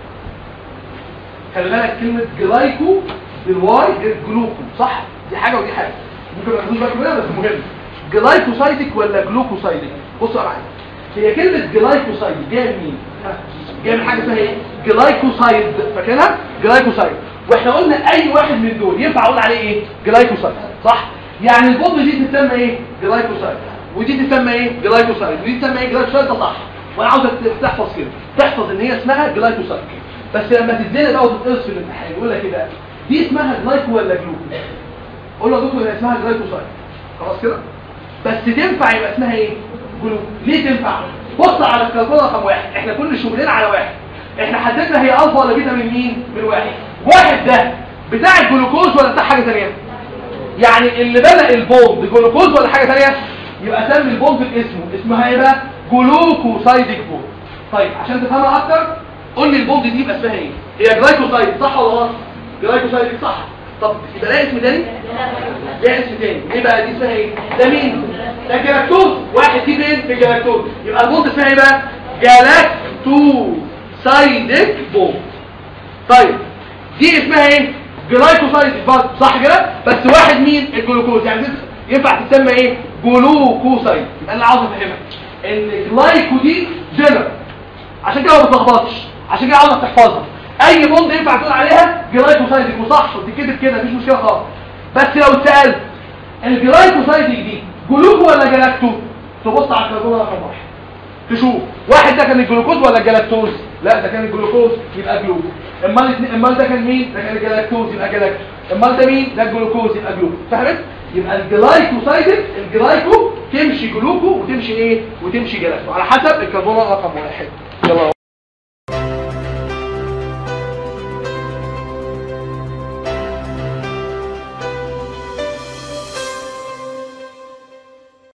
خلي بالك كلمة جلايكو بالواي غير جلوكو صح دي حاجة ودي حاجة ممكن ما تاخدوش بالكم منها بس مهم جلايكوسايدك ولا جلوكوسايدك بصوا يا معايا هي كلمة جلايكوسايد جاية من مين؟ جاية من حاجة اسمها ايه؟ جلايكوسايد فاكرها؟ جلايكوسايد واحنا قلنا اي واحد من دول ينفع اقول عليه ايه؟ جلايكوسايد صح؟ يعني البوند دي تسمى ايه؟ جلايكوسايد ودي تسمى ايه؟ جلايكوسايد ودي تسمى ايه؟ جلايكوسايد ده صح وانا عاوزك تحفظ كده تحفظ ان هي اسمها جلايكوسايد بس لما تدينا بقى وتتقص في الامتحان يقول لك ايه بقى دي اسمها جلايكو ولا جلوكو قول له يا دكتور هي اسمها جلايكوسايد خلاص كده بس تنفع يبقى اسمها ايه جلوكو ليه تنفع بص على الكربون رقم واحد احنا كل شغلنا على واحد احنا حددنا هي الفا ولا بيتا من مين من واحد واحد ده بتاع الجلوكوز ولا بتاع حاجه ثانيه يعني اللي بدا البوند جلوكوز ولا حاجه ثانيه يبقى سمي البوند باسمه اسمها ايه بقى جلوكوسايدك بوند طيب عشان تفهمها اكتر قول لي البوند دي يبقى اسمها ايه هي جلايكوسايد صح ولا غلط جلايكوسايد صح طب يبقى لها اسم تاني لها اسم تاني ايه بقى دي اسمها ايه ده مين ده جلاكتوز واحد دي فين في جلاكتوز يبقى البوند اسمها ايه بقى جلاكتوسايدك بوند طيب دي اسمها ايه جلايكوسايد برضه صح كده بس واحد مين الجلوكوز يعني ينفع تسمى ايه جلوكوسايد يبقى انا عاوز افهمك ان الجلايكو دي جنرال عشان كده ما بتلخبطش عشان كده عاوزك تحفظها اي بوند ينفع تقول عليها جلايكوسايدك وصح وتكتب كده مفيش مشكله خالص بس لو اتسالت الجلايكوسايدك دي جلوكو ولا جلاكتو تبص على الكربون رقم واحد تشوف واحد ده كان الجلوكوز ولا الجلاكتوز لا ده كان الجلوكوز يبقى جلوكو امال اتنين- امال ده كان مين ده كان الجلاكتوز يبقى جلاكتوز امال ده مين ده الجلوكوز يبقى جلوكوز فهمت يبقى الجلايكوسايد الجلايكو تمشي جلوكو وتمشي ايه وتمشي جلاكتو على حسب الكربون رقم واحد يلا